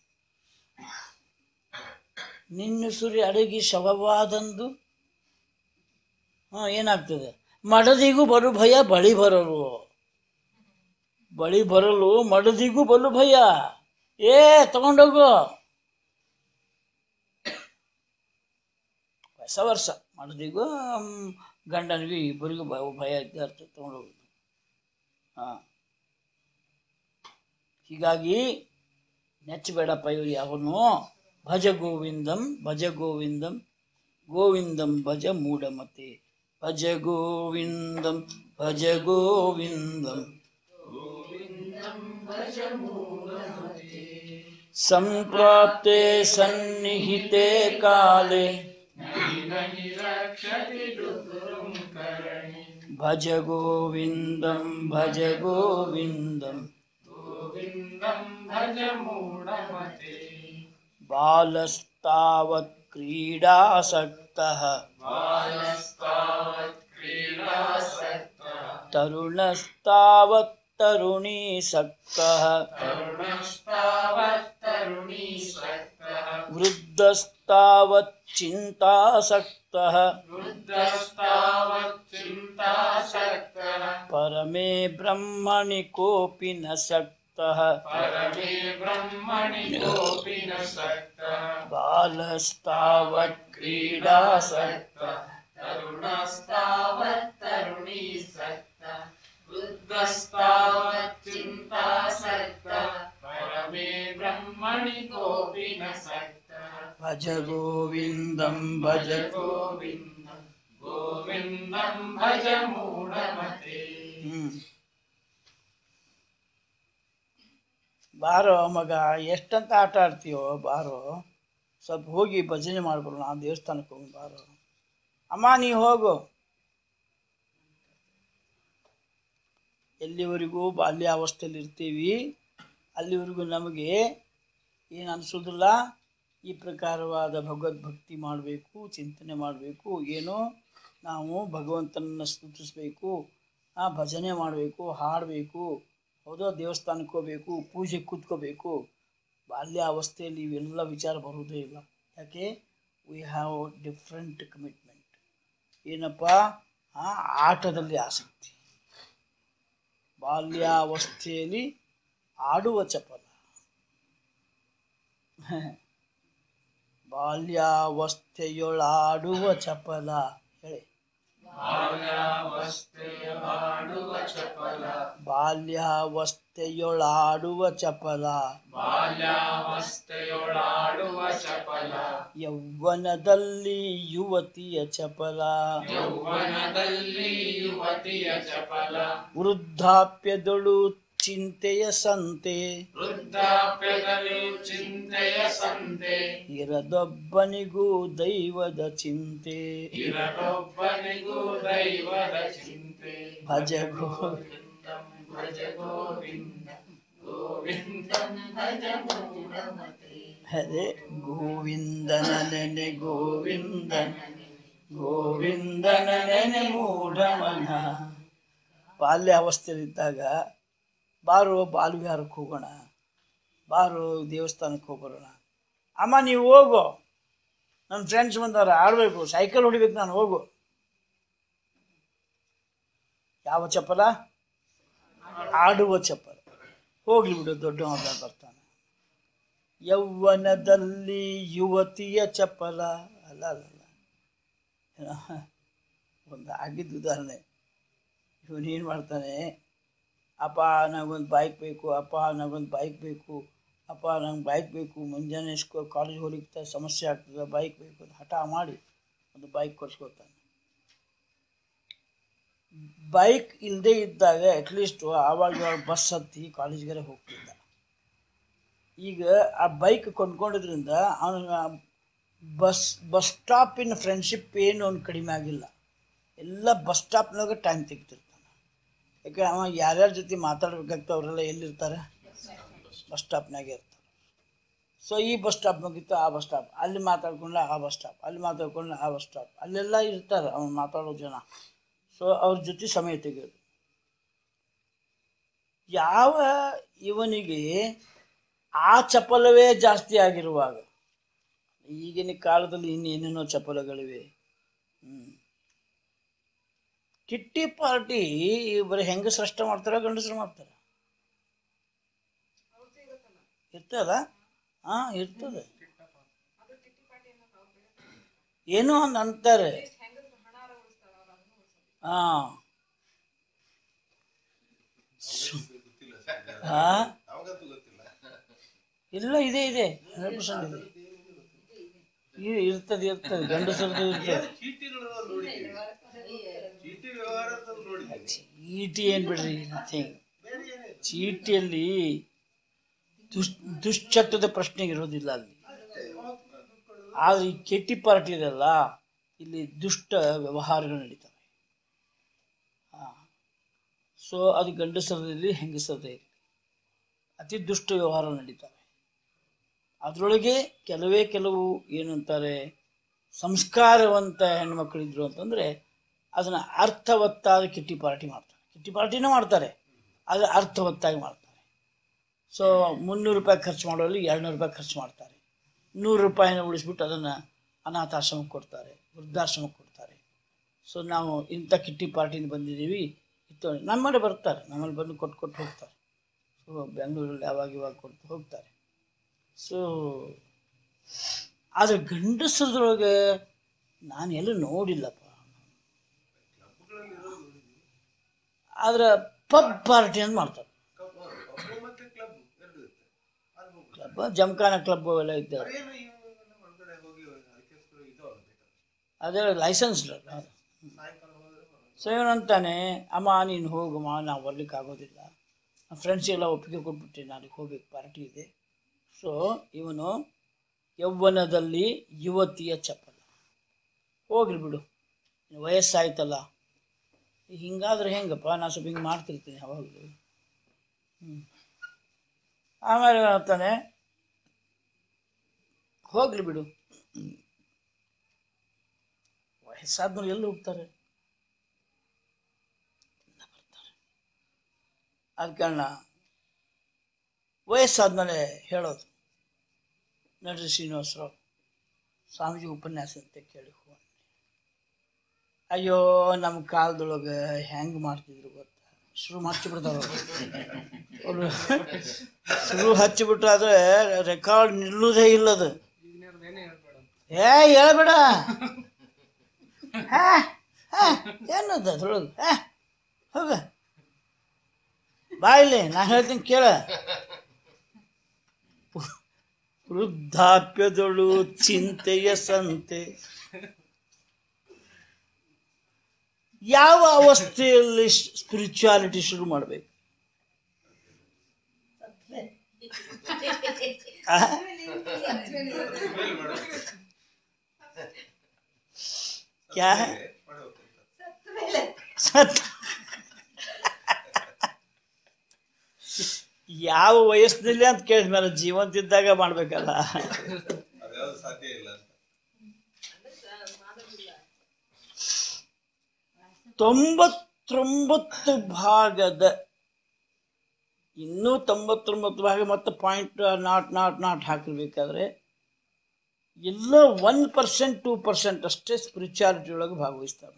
ನಿನ್ನುಸುರಿ ಅಡಗಿ ಶವವಾದಂದು ಹಾಂ ಏನಾಗ್ತದೆ ಮಡದಿಗೂ ಬರು ಭಯ ಬಳಿ ಬರಲು ಬಳಿ ಬರಲು ಮಡದಿಗೂ ಬಲು ಭಯ ಏ ತಗೊಂಡೋಗು ಹೊಸ ವರ್ಷ ಮಡದಿಗೂ ಮ್, ಗಂಡನಿಗೂ ಇಬ್ಬರಿಗೂ ಭಯ ಭಯ ಇದ್ದಾರ್ಥ ತಗೊಂಡೋಗೋದು ಹಾಂ ಹೀಗಾಗಿ ನೆಚ್ಚಬೇಡಪ್ಪ ಇವ್ರು ಯಾವನು ಭಜ ಗೋವಿಂದಂ ಭಜ ಗೋವಿಂದಂ ಗೋವಿಂದಂ ಭಜ ಮೂಢಮತೆ ಭಜ ಗೋವಿಂದಂ ಭಜ ಗೋವಿಂದಂ ಸಂಪ್ರಾಪ್ತೆ ಸನ್ನಿಹಿತೆ ಕಾಲೆ ಭಜ ಗೋವಿಂದಂ ಭಜ ಗೋವಿಂದಂ बालस्तावत् क्रीडासक्तः तरुणस्तावत् तरुणीसक्तः वृद्धस्तावत् चिन्तासक्तः परमे ब्रह्मणि कोऽपि न सक्तः बालस्तावत् क्रीडासक्तः भज गोविन्दं भज गोविन्दं गोविन्दं भज मूढ ಬಾರೋ ಮಗ ಎಷ್ಟಂತ ಆಟ ಆಡ್ತೀಯೋ ಬಾರೋ ಸ್ವಲ್ಪ ಹೋಗಿ ಭಜನೆ ಮಾಡ್ಬರೋಣ ದೇವಸ್ಥಾನಕ್ಕೆ ಹೋಗಿ ಬಾರೋ ಅಮ್ಮ ನೀ ಹೋಗು ಎಲ್ಲಿವರೆಗೂ ಬಾಲ್ಯಾವಸ್ಥೆಯಲ್ಲಿ ಇರ್ತೀವಿ ಅಲ್ಲಿವರೆಗೂ ನಮಗೆ ಏನು ಅನಿಸೋದಿಲ್ಲ ಈ ಪ್ರಕಾರವಾದ ಭಗವದ್ಭಕ್ತಿ ಮಾಡಬೇಕು ಚಿಂತನೆ ಮಾಡಬೇಕು ಏನೋ ನಾವು ಭಗವಂತನನ್ನು ಸ್ತುತಿಸಬೇಕು ಆ ಭಜನೆ ಮಾಡಬೇಕು ಹಾಡಬೇಕು ಹೌದೋ ದೇವಸ್ಥಾನಕ್ಕೆ ಹೋಗ್ಬೇಕು ಪೂಜೆ ಕೂತ್ಕೋಬೇಕು ಬಾಲ್ಯಾವಸ್ಥೆಯಲ್ಲಿ ಇವೆಲ್ಲ ವಿಚಾರ ಬರುವುದೇ ಇಲ್ಲ ಯಾಕೆ ವಿ ಹ್ಯಾವ್ ಡಿಫ್ರೆಂಟ್ ಕಮಿಟ್ಮೆಂಟ್ ಏನಪ್ಪ ಆ ಆಟದಲ್ಲಿ ಆಸಕ್ತಿ ಬಾಲ್ಯಾವಸ್ಥೆಯಲ್ಲಿ ಆಡುವ ಚಪಲ ಬಾಲ್ಯಾವಸ್ಥೆಯೊಳಾಡುವ ಚಪಲ ಹೇಳಿ ಬಾಲ್ಯಾವಸ್ಥೆಯೊಳಾಡುವ ಚಪಲ ಬಾಲ್ಯಾವಸ್ಥೆಯೊಳಾಡುವ ಚಪಲ ಯೌವನದಲ್ಲಿ ಯುವತಿಯ ಚಪಲ ಯೌವನದಲ್ಲಿ ಯುವತಿಯ ಚಪಲ ವೃದ್ಧಾಪ್ಯದಳು ಚಿಂತೆಯ ಸಂತೆ ವೃದ್ಧಾಪ್ಯದಲ್ಲಿ ಚಿಂತೆಯ ಸಂತೆ ಇರದೊಬ್ಬನಿಗೂ ದೈವದ ಚಿಂತೆ ಇರಲೊಬ್ಬನಿಗೂ ದೈವದ ಚಿಂತೆ ಭಜ ಗೋ ಭಜ ಗೋವಿಂದ ಗೋವಿಂದಂ ಭಜ ಮೂಢಮತೆ ಹರೇ ಗೋವಿಂದನ ನೆನೆ ಗೋವಿಂದನ ಗೋವಿಂದನ ನೆನೆ ಮೂಢಮನ ಬಾಲ್ಯಾವಸ್ಥೆಯಲ್ಲಿದ್ದಾಗ ಬಾರೋ ಬಾಲ್ವಿಹಾರಕ್ಕೆ ಹೋಗೋಣ ಬಾರೋ ದೇವಸ್ಥಾನಕ್ಕೆ ಹೋಗೋಣ ಅಮ್ಮ ನೀವು ಹೋಗು ನನ್ನ ಫ್ರೆಂಡ್ಸ್ ಬಂದವ್ರು ಆಡಬೇಕು ಸೈಕಲ್ ಹೊಡಿಬೇಕು ನಾನು ಹೋಗು ಯಾವ ಚಪ್ಪಲ ಆಡುವ ಚಪ್ಪಲ ಹೋಗ್ಲಿ ಬಿಡು ದೊಡ್ಡ ಬರ್ತಾನೆ ಯೌವನದಲ್ಲಿ ಯುವತಿಯ ಚಪಲ ಅಲ್ಲ ಅಲ್ಲ ಅಲ್ಲ ಏನೋ ಒಂದು ಆಗಿದ್ದ ಉದಾಹರಣೆ ಇವನು ಏನು ಮಾಡ್ತಾನೆ ಅಪ್ಪ ನನಗೊಂದು ಬೈಕ್ ಬೇಕು ಅಪ್ಪ ನನಗೊಂದು ಬೈಕ್ ಬೇಕು ಅಪ್ಪ ನಂಗೆ ಬೈಕ್ ಬೇಕು ಮುಂಜಾನೆ ಸ್ಕೂ ಕಾಲೇಜ್ ಹೋಗ್ಲಿಕ್ಕೆ ಸಮಸ್ಯೆ ಆಗ್ತದೆ ಬೈಕ್ ಬೇಕು ಅಂತ ಹಠ ಮಾಡಿ ಒಂದು ಬೈಕ್ ಕೊಡ್ಸ್ಕೊತಾನೆ ಬೈಕ್ ಇಲ್ಲದೆ ಇದ್ದಾಗ ಅಟ್ಲೀಸ್ಟು ಆವಾಗ ಇವಾಗ ಬಸ್ ಹತ್ತಿ ಕಾಲೇಜ್ಗಾರೆ ಹೋಗ್ತಿದ್ದ ಈಗ ಆ ಬೈಕ್ ಕೊಂಡ್ಕೊಂಡಿದ್ರಿಂದ ಅವನ ಬಸ್ ಬಸ್ ಸ್ಟಾಪಿನ ಫ್ರೆಂಡ್ಶಿಪ್ ಏನು ಅವ್ನು ಕಡಿಮೆ ಆಗಿಲ್ಲ ಎಲ್ಲ ಬಸ್ ಸ್ಟಾಪ್ನಾಗ ಟೈಮ್ ತೆಗಿತಿರ್ತಾನೆ ಯಾಕೆ ಅವ ಯಾರ್ಯಾರ ಜೊತೆ ಮಾತಾಡ್ಬೇಕಾಗ್ತದೆ ಅವರೆಲ್ಲ ಎಲ್ಲಿರ್ತಾರೆ ಬಸ್ ಸ್ಟಾಪ್ನಾಗೆ ಇರ್ತಾರೆ ಸೊ ಈ ಬಸ್ ಸ್ಟಾಪ್ ಮುಗಿತು ಆ ಬಸ್ ಸ್ಟಾಪ್ ಅಲ್ಲಿ ಮಾತಾಡ್ಕೊಂಡ್ರೆ ಆ ಬಸ್ ಸ್ಟಾಪ್ ಅಲ್ಲಿ ಮಾತಾಡ್ಕೊಂಡ್ರೆ ಆ ಬಸ್ ಸ್ಟಾಪ್ ಅಲ್ಲೆಲ್ಲ ಇರ್ತಾರೆ ಅವ್ನು ಮಾತಾಡೋ ಜನ ಸೊ ಅವ್ರ ಜೊತೆ ಸಮಯ ತೆಗೆಯೋದು ಯಾವ ಇವನಿಗೆ ಆ ಚಪಲವೇ ಜಾಸ್ತಿ ಆಗಿರುವಾಗ ಈಗಿನ ಕಾಲದಲ್ಲಿ ಇನ್ನೇನೇನೋ ಚಪಲಗಳಿವೆ ಹ್ಮ್. ಕಿಟ್ಟಿ ಪಾರ್ಟಿ ಬರೀ ಹೆಂಗಸರು ಅಷ್ಟೇ ಮಾಡ್ತಾರ ಗಂಡಸರು ಮಾಡ್ತಾರ ಇರ್ತದ ಹಾ ಇರ್ತದೆ ಏನೋ ಒಂದು ಅಂತಾರೆ ಹಾ ಗೊತ್ತಿಲ್ಲ ಸರ್ ಹಾ ನಮಗಂತೂ ಗೊತ್ತಿಲ್ಲ ಇಲ್ಲ ಇದೆ ಇದೆ ಹಂಡ್ರೆಡ್ ಪರ್ಸೆಂಟ್ ಇದೆ ಇ- ಇರ್ತದೆ ಇರ್ತದೆ ಗಂಡಸರದ್ದು ಇರ್ತದೆ ಚೀಟಿಗಳು ನೋಡಿದ್ದೀವಿ ಚೀಟಿ ವ್ಯವಹಾರದಲ್ಲಿ ನೋಡಿದ್ದೀವಿ ಚೀಟಿ ಏನು ಬಿಡ್ರಿ ನಥಿಂಗ್ ಬೇರೆ ಏನೇ ಚೀಟಿಯಲ್ಲಿ ದುಷ್ ದುಶ್ಚಟದ ಪ್ರಶ್ನೆ ಇರೋದಿಲ್ಲ ಅಲ್ಲಿ ಆದರೆ ಈ ಕೆಟ್ಟಿ ಪಾರ್ಟಿ ಇದೆಲ್ಲ ಇಲ್ಲಿ ದುಷ್ಟ ವ್ಯವಹಾರಗಳು ನಡೀತವೆ ಹಾಂ ಸೊ ಅದು ಗಂಡಸರದಲ್ಲಿ ಹೆಂಗಸರದೇ ಇರಲಿ ಅತಿ ದುಷ್ಟ ವ್ಯವಹಾರ ನಡೀತವೆ ಅದರೊಳಗೆ ಕೆಲವೇ ಕೆಲವು ಏನಂತಾರೆ ಸಂಸ್ಕಾರವಂತ ಹೆಣ್ಮಕ್ಳಿದ್ರು ಅಂತಂದರೆ ಅದನ್ನು ಅರ್ಥವತ್ತಾದ ಕಿಟ್ಟಿ ಪಾರ್ಟಿ ಮಾಡ್ತಾರೆ ಕಿಟ್ಟಿ ಪಾರ್ಟಿನೂ ಮಾಡ್ತಾರೆ ಆದರೆ ಅರ್ಥವತ್ತಾಗಿ ಮಾಡ್ತಾರೆ ಸೊ ಮುನ್ನೂರು ರೂಪಾಯಿ ಖರ್ಚು ಮಾಡೋಲ್ಲಿ ಎರಡುನೂರು ರೂಪಾಯಿ ಖರ್ಚು ಮಾಡ್ತಾರೆ ನೂರು ರೂಪಾಯಿನ ಉಳಿಸ್ಬಿಟ್ಟು ಅದನ್ನು ಅನಾಥಾಶ್ರಮಕ್ಕೆ ಕೊಡ್ತಾರೆ ವೃದ್ಧಾಶ್ರಮಕ್ಕೆ ಕೊಡ್ತಾರೆ ಸೊ ನಾವು ಇಂಥ ಕಿಟ್ಟಿ ಪಾರ್ಟಿಯಿಂದ ಬಂದಿದ್ದೀವಿ ಇತ್ತು ನಮ್ಮಲ್ಲಿ ಬರ್ತಾರೆ ನಮ್ಮಲ್ಲಿ ಬಂದು ಕೊಟ್ಟು ಕೊಟ್ಟು ಹೋಗ್ತಾರೆ ಸೊ ಬೆಂಗಳೂರಲ್ಲಿ ಯಾವಾಗ ಇವಾಗ ಕೊಟ್ಟು ಹೋಗ್ತಾರೆ ಸೊ ಆದರೆ ಗಂಡಸರದೊಳಗೆ ನಾನು ಎಲ್ಲೂ ನೋಡಿಲ್ಲಪ್ಪ ಆದ್ರೆ ಪಬ್ ಪಾರ್ಟಿ ಅಂತ ಮಾಡ್ತಾರೆ ಕ್ಲಬ್ ಮತ್ತೆ ಕ್ಲಬ್ ಎರಡು ಇರುತ್ತೆ ಅಲ್ಲಿ ಹೋಗ್ತಾರೆ ಕ್ಲಬ್ ಜಮಖಾನ ಕ್ಲಬ್ ಅವೆಲ್ಲ ಇದ್ದಾವೆ ಏನು ಇವೆಲ್ಲ ಒಳಗಡೆ ಹೋಗಿ ಆರ್ಕೆಸ್ಟ್ರಾ ಇದು ಬೇಕಾದ್ರೆ ಅದೇ ಲೈಸೆನ್ಸ್ ಸಾಯಂಕಾಲ ಹೋದ್ರೆ ಸೊ ಇವನಂತಾನೆ ಅಮ್ಮ ನೀನು ಹೋಗಮ್ಮ ನಾವು ಬರ್ಲಿಕ್ಕೆ ಆಗೋದಿಲ್ಲ ಫ್ರೆಂಡ್ಸಿಗೆಲ್ಲ ಒಪ್ಪಿಗೆ ಕೊಟ್ಬಿಟ್ಟೆ ನಾಳೆಗೆ ಹೋಗ್ಬೇಕು ಪಾರ್ಟಿ ಇದೆ ಸೊ ಇವನು ಯೌವನದಲ್ಲಿ ಯುವತಿಯ ಚಪಲ ಹೋಗ್ಲಿ ಬಿಡು ಇನ್ನು ವಯಸ್ಸಾಯ್ತಲ್ಲ ಈಗ ಹಿಂಗಾದ್ರೆ ಹೆಂಗಪ್ಪ ನಾ ಸ್ವಲ್ಪ ಹಿಂಗೆ ಮಾಡ್ತಿರ್ತೀನಿ ಯಾವಾಗಲೂ ಹ್ಞೂ ಆಮೇಲೆ ಹೇಳ್ತಾನೆ ಹೋಗ್ಲಿ ಬಿಡು ವಯಸ್ಸಾದ್ಮೇಲೆ ಎಲ್ಲಿ ಹೋಗ್ತಾರೆ ಇಲ್ಲ ಬರ್ತಾರೆ ಅದ ಕಾರಣ ವಯಸ್ಸಾದ್ಮೇಲೆ ಹೇಳೋದು ನಡ್ರಿ ಶ್ರೀನಿವಾಸರಾವ್ ಸ್ವಾಮೀಜಿ ಉಪನ್ಯಾಸ ಅಂತ ಕೇಳಿ ಹೋಗಿ ಅಯ್ಯೋ ನಮ್ಮ ಕಾಲದೊಳಗೆ ಹೆಂಗೆ ಮಾಡ್ತಿದ್ರು ಗೊತ್ತಾ ಶುರು ಹಚ್ಚಿಬಿಡ್ತಾರೆ ಅವರು ಶುರು ಹಚ್ಚಿಬಿಟ್ರಾದ್ರೆ ರೆಕಾರ್ಡ್ ನಿಲ್ಲುವುದೇ ಇಲ್ಲದು ಏ ಹೇಳ್ಬೇಡ ಹಾ ಹಾ ಏನದ ಅದ್ರೊಳಗೆ ಹಾ ಹೋಗ ಬಾ ಇಲ್ಲಿ ನಾ ಹೇಳ್ತೀನಿ ಕೇಳ ವೃದ್ಧಾಪ್ಯದೊಳು ಚಿಂತೆಯ ಸಂತೆ ಯಾವ ಅವಸ್ಥೆಯಲ್ಲಿ ಸ್ಪಿರಿಚುಯಾಲಿಟಿ ಶುರು ಮಾಡಬೇಕು ಮೇಲೆ ಮಾಡೋದು. ಕ್ಯಾ ಮಾಡ್ಬೇಕು ಅಂತ. ಸತ್ ಯಾವ ವಯಸ್ಸಿನಲ್ಲಿ ಅಂತ ಕೇಳಿದ್ಮೇಲೆ ಜೀವಂತ ಇದ್ದಾಗ ಮಾಡ್ಬೇಕಲ್ಲ ಅದ್ಯಾವ್ದು ಸಾಧ್ಯ ಇಲ್ಲ ಅಂತ ತೊಂಬತ್ತೊಂಬತ್ತು ಭಾಗದ ಇನ್ನೂ ತೊಂಬತ್ತೊಂಬತ್ತು ಭಾಗ ಮತ್ತು ಪಾಯಿಂಟ್ ನಾಟ್ ನಾಟ್ ನಾಟ್ ಹಾಕಿರ್ಬೇಕಾದ್ರೆ ಎಲ್ಲ ಒನ್ ಪರ್ಸೆಂಟ್ ಟೂ ಪರ್ಸೆಂಟ್ ಅಷ್ಟೇ ಸ್ಪಿರಿಚುಯಾಲಿಟಿ ಒಳಗೆ ಭಾಗವಹಿಸ್ತಾರೆ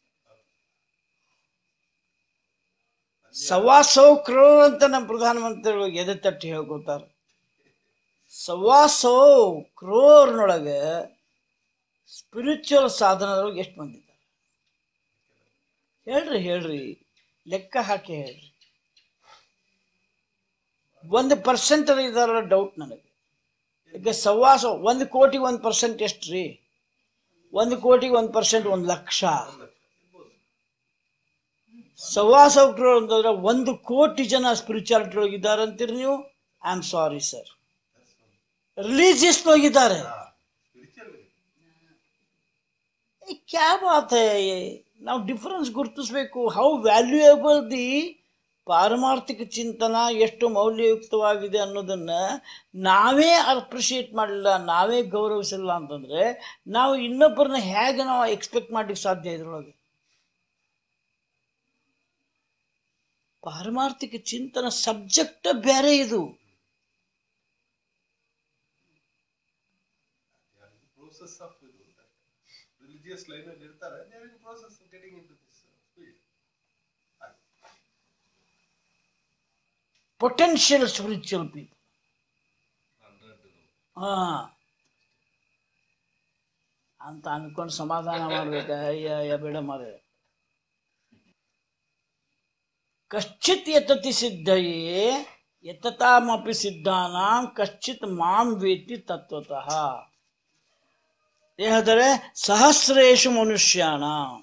ಸವಾ ಸೌ ಕ್ರೋರ್ ಅಂತ ನಮ್ಮ ಪ್ರಧಾನಮಂತ್ರಿಗಳು ಎದೆ ತಟ್ಟಿ ಹೇಳ್ಕೊತಾರೆ ಸವಾ ಸೌ ಕ್ರೋರ್ನೊಳಗೆ ಸ್ಪಿರಿಚುವಲ್ ಸಾಧನದೊಳಗೆ ಎಷ್ಟು ಮಂದಿ ಇದ್ದಾರೆ ಹೇಳ್ರಿ ಹೇಳ್ರಿ ಲೆಕ್ಕ ಹಾಕಿ ಹೇಳ್ರಿ ಒಂದು ಪರ್ಸೆಂಟ್ ಇದಾರಲ್ಲ ಡೌಟ್ ನನಗೆ ಈಗ ಸವಾಸ ಒಂದು ಕೋಟಿಗೆ ಒಂದು ಪರ್ಸೆಂಟ್ ಎಷ್ಟು ರೀ ಒಂದು ಕೋಟಿಗೆ ಒಂದು ಪರ್ಸೆಂಟ್ ಒಂದು ಲಕ್ಷ ಸವಾಸ ಅಂತಂದ್ರೆ ಒಂದು ಕೋಟಿ ಜನ ಸ್ಪಿರಿಚುಯಾಲಿಟಿ ಒಳಗಿದ್ದಾರೆ ಅಂತೀರಿ ನೀವು I am sorry sir religious ಹೋಗಿದ್ದಾರೆ ಸ್ಪಿರಿಚುವಲ್ ಏ, ಕ್ಯಾ ಬಾತ್ ಹೈ ನಾವು ಡಿಫರೆನ್ಸ್ ಗುರುತಿಸ್ಬೇಕು ಹೌ ವ್ಯಾಲ್ಯೂಯಬಲ್ ದಿ ಪಾರಮಾರ್ಥಿಕ ಚಿಂತನ ಎಷ್ಟು ಮೌಲ್ಯಯುಕ್ತವಾಗಿದೆ ಅನ್ನೋದನ್ನ ನಾವೇ ಅಪ್ರಿಷಿಯೇಟ್ ಮಾಡಲಿಲ್ಲ ನಾವೇ ಗೌರವಿಸಿಲ್ಲ ಅಂತಂದ್ರೆ ನಾವು ಇನ್ನೊಬ್ಬರನ್ನ ಹೇಗೆ ನಾವು ಎಕ್ಸ್ಪೆಕ್ಟ್ ಮಾಡ್ಲಿಕ್ಕೆ ಸಾಧ್ಯ ಇದ್ರೊಳಗೆ ಪಾರಮಾರ್ಥಿಕ ಚಿಂತನ ಸಬ್ಜೆಕ್ಟ್ ಬೇರೆ ಇದು ಪ್ರೋಸೆಸ್ ಆಫ್ ಇದು ರಿಲಿಜಿಯಸ್ ಲೈನ್ ಅಲ್ಲಿ ಇರ್ತಾರೆ process getting into this field potential spiritual people ಹಾ ಅಂತ ಅನ್ಕೊಂಡು ಸಮಾಧಾನ ಮಾಡ್ಬೇಕ ಅಯ್ಯ ಅಯ್ಯ ಬೇಡ ಮಾರೆ ಕಶ್ಚಿತ್ ಯತತಿ ಸಿದ್ಧಯೇ ಯತತಾಮಪಿ ಸಿದ್ಧಾನಾಂ ಕಶ್ಚಿತ್ ಮಾಂ ವೇತಿ ತತ್ವತಃ ಹೇಳ್ತಾರೆ ಸಹಸ್ರೇಶು ಮನುಷ್ಯಾಣ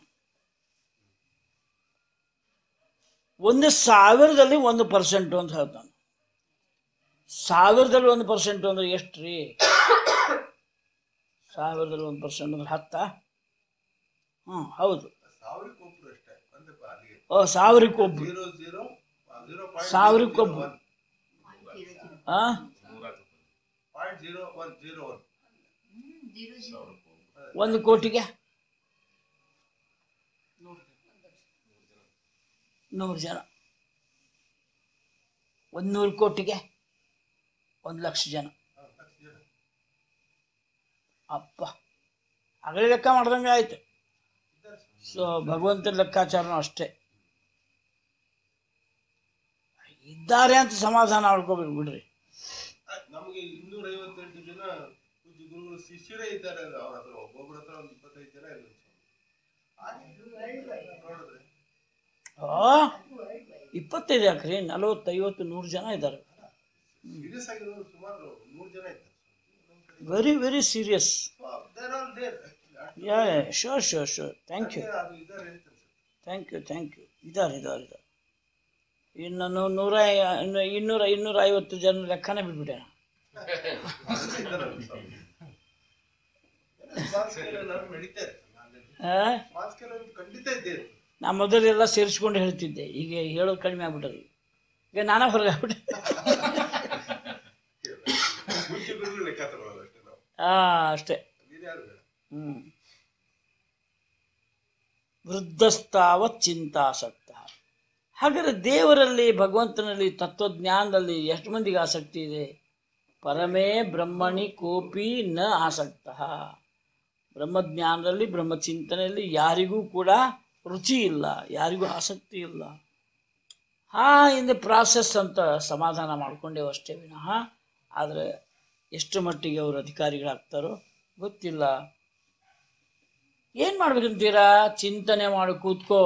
ಒಂದು ಸಾವಿರದಲ್ಲಿ ಒಂದು ಪರ್ಸೆಂಟ್ ಅಂತ ಹೇಳ್ತಾನೆ ಸಾವಿರದಲ್ಲಿ ಒಂದು ಪರ್ಸೆಂಟ್ ಅಂದ್ರೆ ಎಷ್ಟು ರೀ ಸಾವಿರದಲ್ಲಿ ಒಂದು ಪರ್ಸೆಂಟ್ ಅಂದ್ರೆ ಹತ್ತ ಹ್ಞೂ ಹೌದು ಸಾವಿರಕ್ಕೆ ಒಬ್ರು ಅಷ್ಟೇ ಒಂದು ಅಲ್ಲಿಗೆ ಓ ಸಾವಿರಕ್ಕೊಬ್ರು ಜೀರೋ ಜೀರೋ ಜೀರೋ ಸಾವಿರಕ್ಕೊಬ್ರು ಆ point zero one zero one ಒಂದು ಕೋಟಿಗೆ ನೂರು ಜನ ಒಂದು ನೂರು ಕೋಟಿಗೆ ಒಂದು ಲಕ್ಷ ಜನ ಅಪ್ಪ ಆಗಲೇ ಲೆಕ್ಕ ಮಾಡ್ದಂಗೆ ಆಯ್ತು ಸೊ ಭಗವಂತನ ಲೆಕ್ಕಾಚಾರನೂ ಅಷ್ಟೇ ಇದ್ದಾರೆ ಅಂತ ಸಮಾಧಾನ ಮಾಡ್ಕೋಬೇಕು ಬಿಡ್ರಿ ನಮಗೆ ಇನ್ನೂರ ಐವತ್ತೆಂಟು ಜನ ಪೂಜ್ಯ ಗುರುಗಳು ಶಿಷ್ಯರೇ ಇದ್ದಾರೆ ಅವ್ರ ಹತ್ರ ಒಬ್ಬೊಬ್ಬರ ಹತ್ರ ಒಂದು ಇಪ್ಪತ್ತೈದು ಜನ ಇಲ್ಲ ನೋಡಿದ್ರೆ ಆ ಇಪ್ಪತ್ತೈದು ಯಾಕ್ರಿ ನಲವತ್ತು ಐವತ್ತು ನೂರು ಜನ ಇದ್ದಾರೆ ಸೀರಿಯಸ್ ಆಗಿರೋರು ಸುಮಾರು ನೂರು ಜನ ಇದ್ದಾರೆ very very serious there all there yeah sure sure sure thank you ಅದು ಇದ್ದಾರೆ ಅಂತ ಅನ್ಸುತ್ತೆ ಥ್ಯಾಂಕ್ ಯು ಥ್ಯಾಂಕ್ ಯು ಇದ್ದಾರೆ ಇದ್ದಾರೆ ಇದ್ದಾರೆ ಇನ್ನು ನೂ- ನೂರ ಇನ್ನು ಇನ್ನೂರ ಇನ್ನೂರ ಐವತ್ತು ಜನ ಲೆಕ್ಕನೇ ಬಿಟ್ಬಿಟ್ಟೆ ಸ್ಮಾಲ್ ಸ್ಕೇಲ್ ಎಲ್ಲರೂ ನಡೀತಾ ಇರ್ತದೆ ನಾನೇನು ಆ? ಸ್ಮಾಲ್ ಸ್ಕೇಲ್ ಅಂತೂ ಖಂಡಿತ ಇದ್ದೇ ಇರ್ತದೆ ನಾ ಮೊದಲೆಲ್ಲ ಸೇರಿಸ್ಕೊಂಡು ಹೇಳ್ತಿದ್ದೆ ಈಗ ಹೇಳೋದು ಕಡಿಮೆ ಆಗ್ಬಿಟ್ಟದೆ ಈಗ ನಾನೇ ಹೊರಗೆ ಆಗ್ಬಿಟ್ಟೆ ಮುಂಚೆ ಗುರುಗಳು ಲೆಕ್ಕ ತಗೊಳ್ಳೋದು ಅಷ್ಟೇ ನಾವು ಹಾಂ ಅಷ್ಟೇ ನೀನು ಯಾರು ಬೇಡ ಹ್ಞೂ ವೃದ್ಧಸ್ತಾವ ಚಿಂತಾಸಕ್ತ ಹಾಗಾದರೆ ದೇವರಲ್ಲಿ ಭಗವಂತನಲ್ಲಿ ತತ್ವಜ್ಞಾನದಲ್ಲಿ ಎಷ್ಟು ಮಂದಿಗೆ ಆಸಕ್ತಿ ಇದೆ ಪರಮೇ ಬ್ರಹ್ಮಣಿ ಕೋಪಿ ನ ಆಸಕ್ತ ಬ್ರಹ್ಮಜ್ಞಾನದಲ್ಲಿ ಬ್ರಹ್ಮಚಿಂತನೆಯಲ್ಲಿ ಯಾರಿಗೂ ಕೂಡ ರುಚಿ ಇಲ್ಲ ಯಾರಿಗೂ ಆಸಕ್ತಿ ಇಲ್ಲ ಹಾ ಇನ್ ದ ಪ್ರಾಸೆಸ್ ಅಂತ ಸಮಾಧಾನ ಮಾಡ್ಕೊಂಡೇವು ಅಷ್ಟೇ ವಿನಃ ಆದರೆ ಎಷ್ಟು ಮಟ್ಟಿಗೆ ಅವರು ಅಧಿಕಾರಿಗಳಾಗ್ತಾರೋ ಗೊತ್ತಿಲ್ಲ ಏನು ಮಾಡ್ಬೇಕಂತೀರಾ ಚಿಂತನೆ ಮಾಡು ಕೂತ್ಕೋ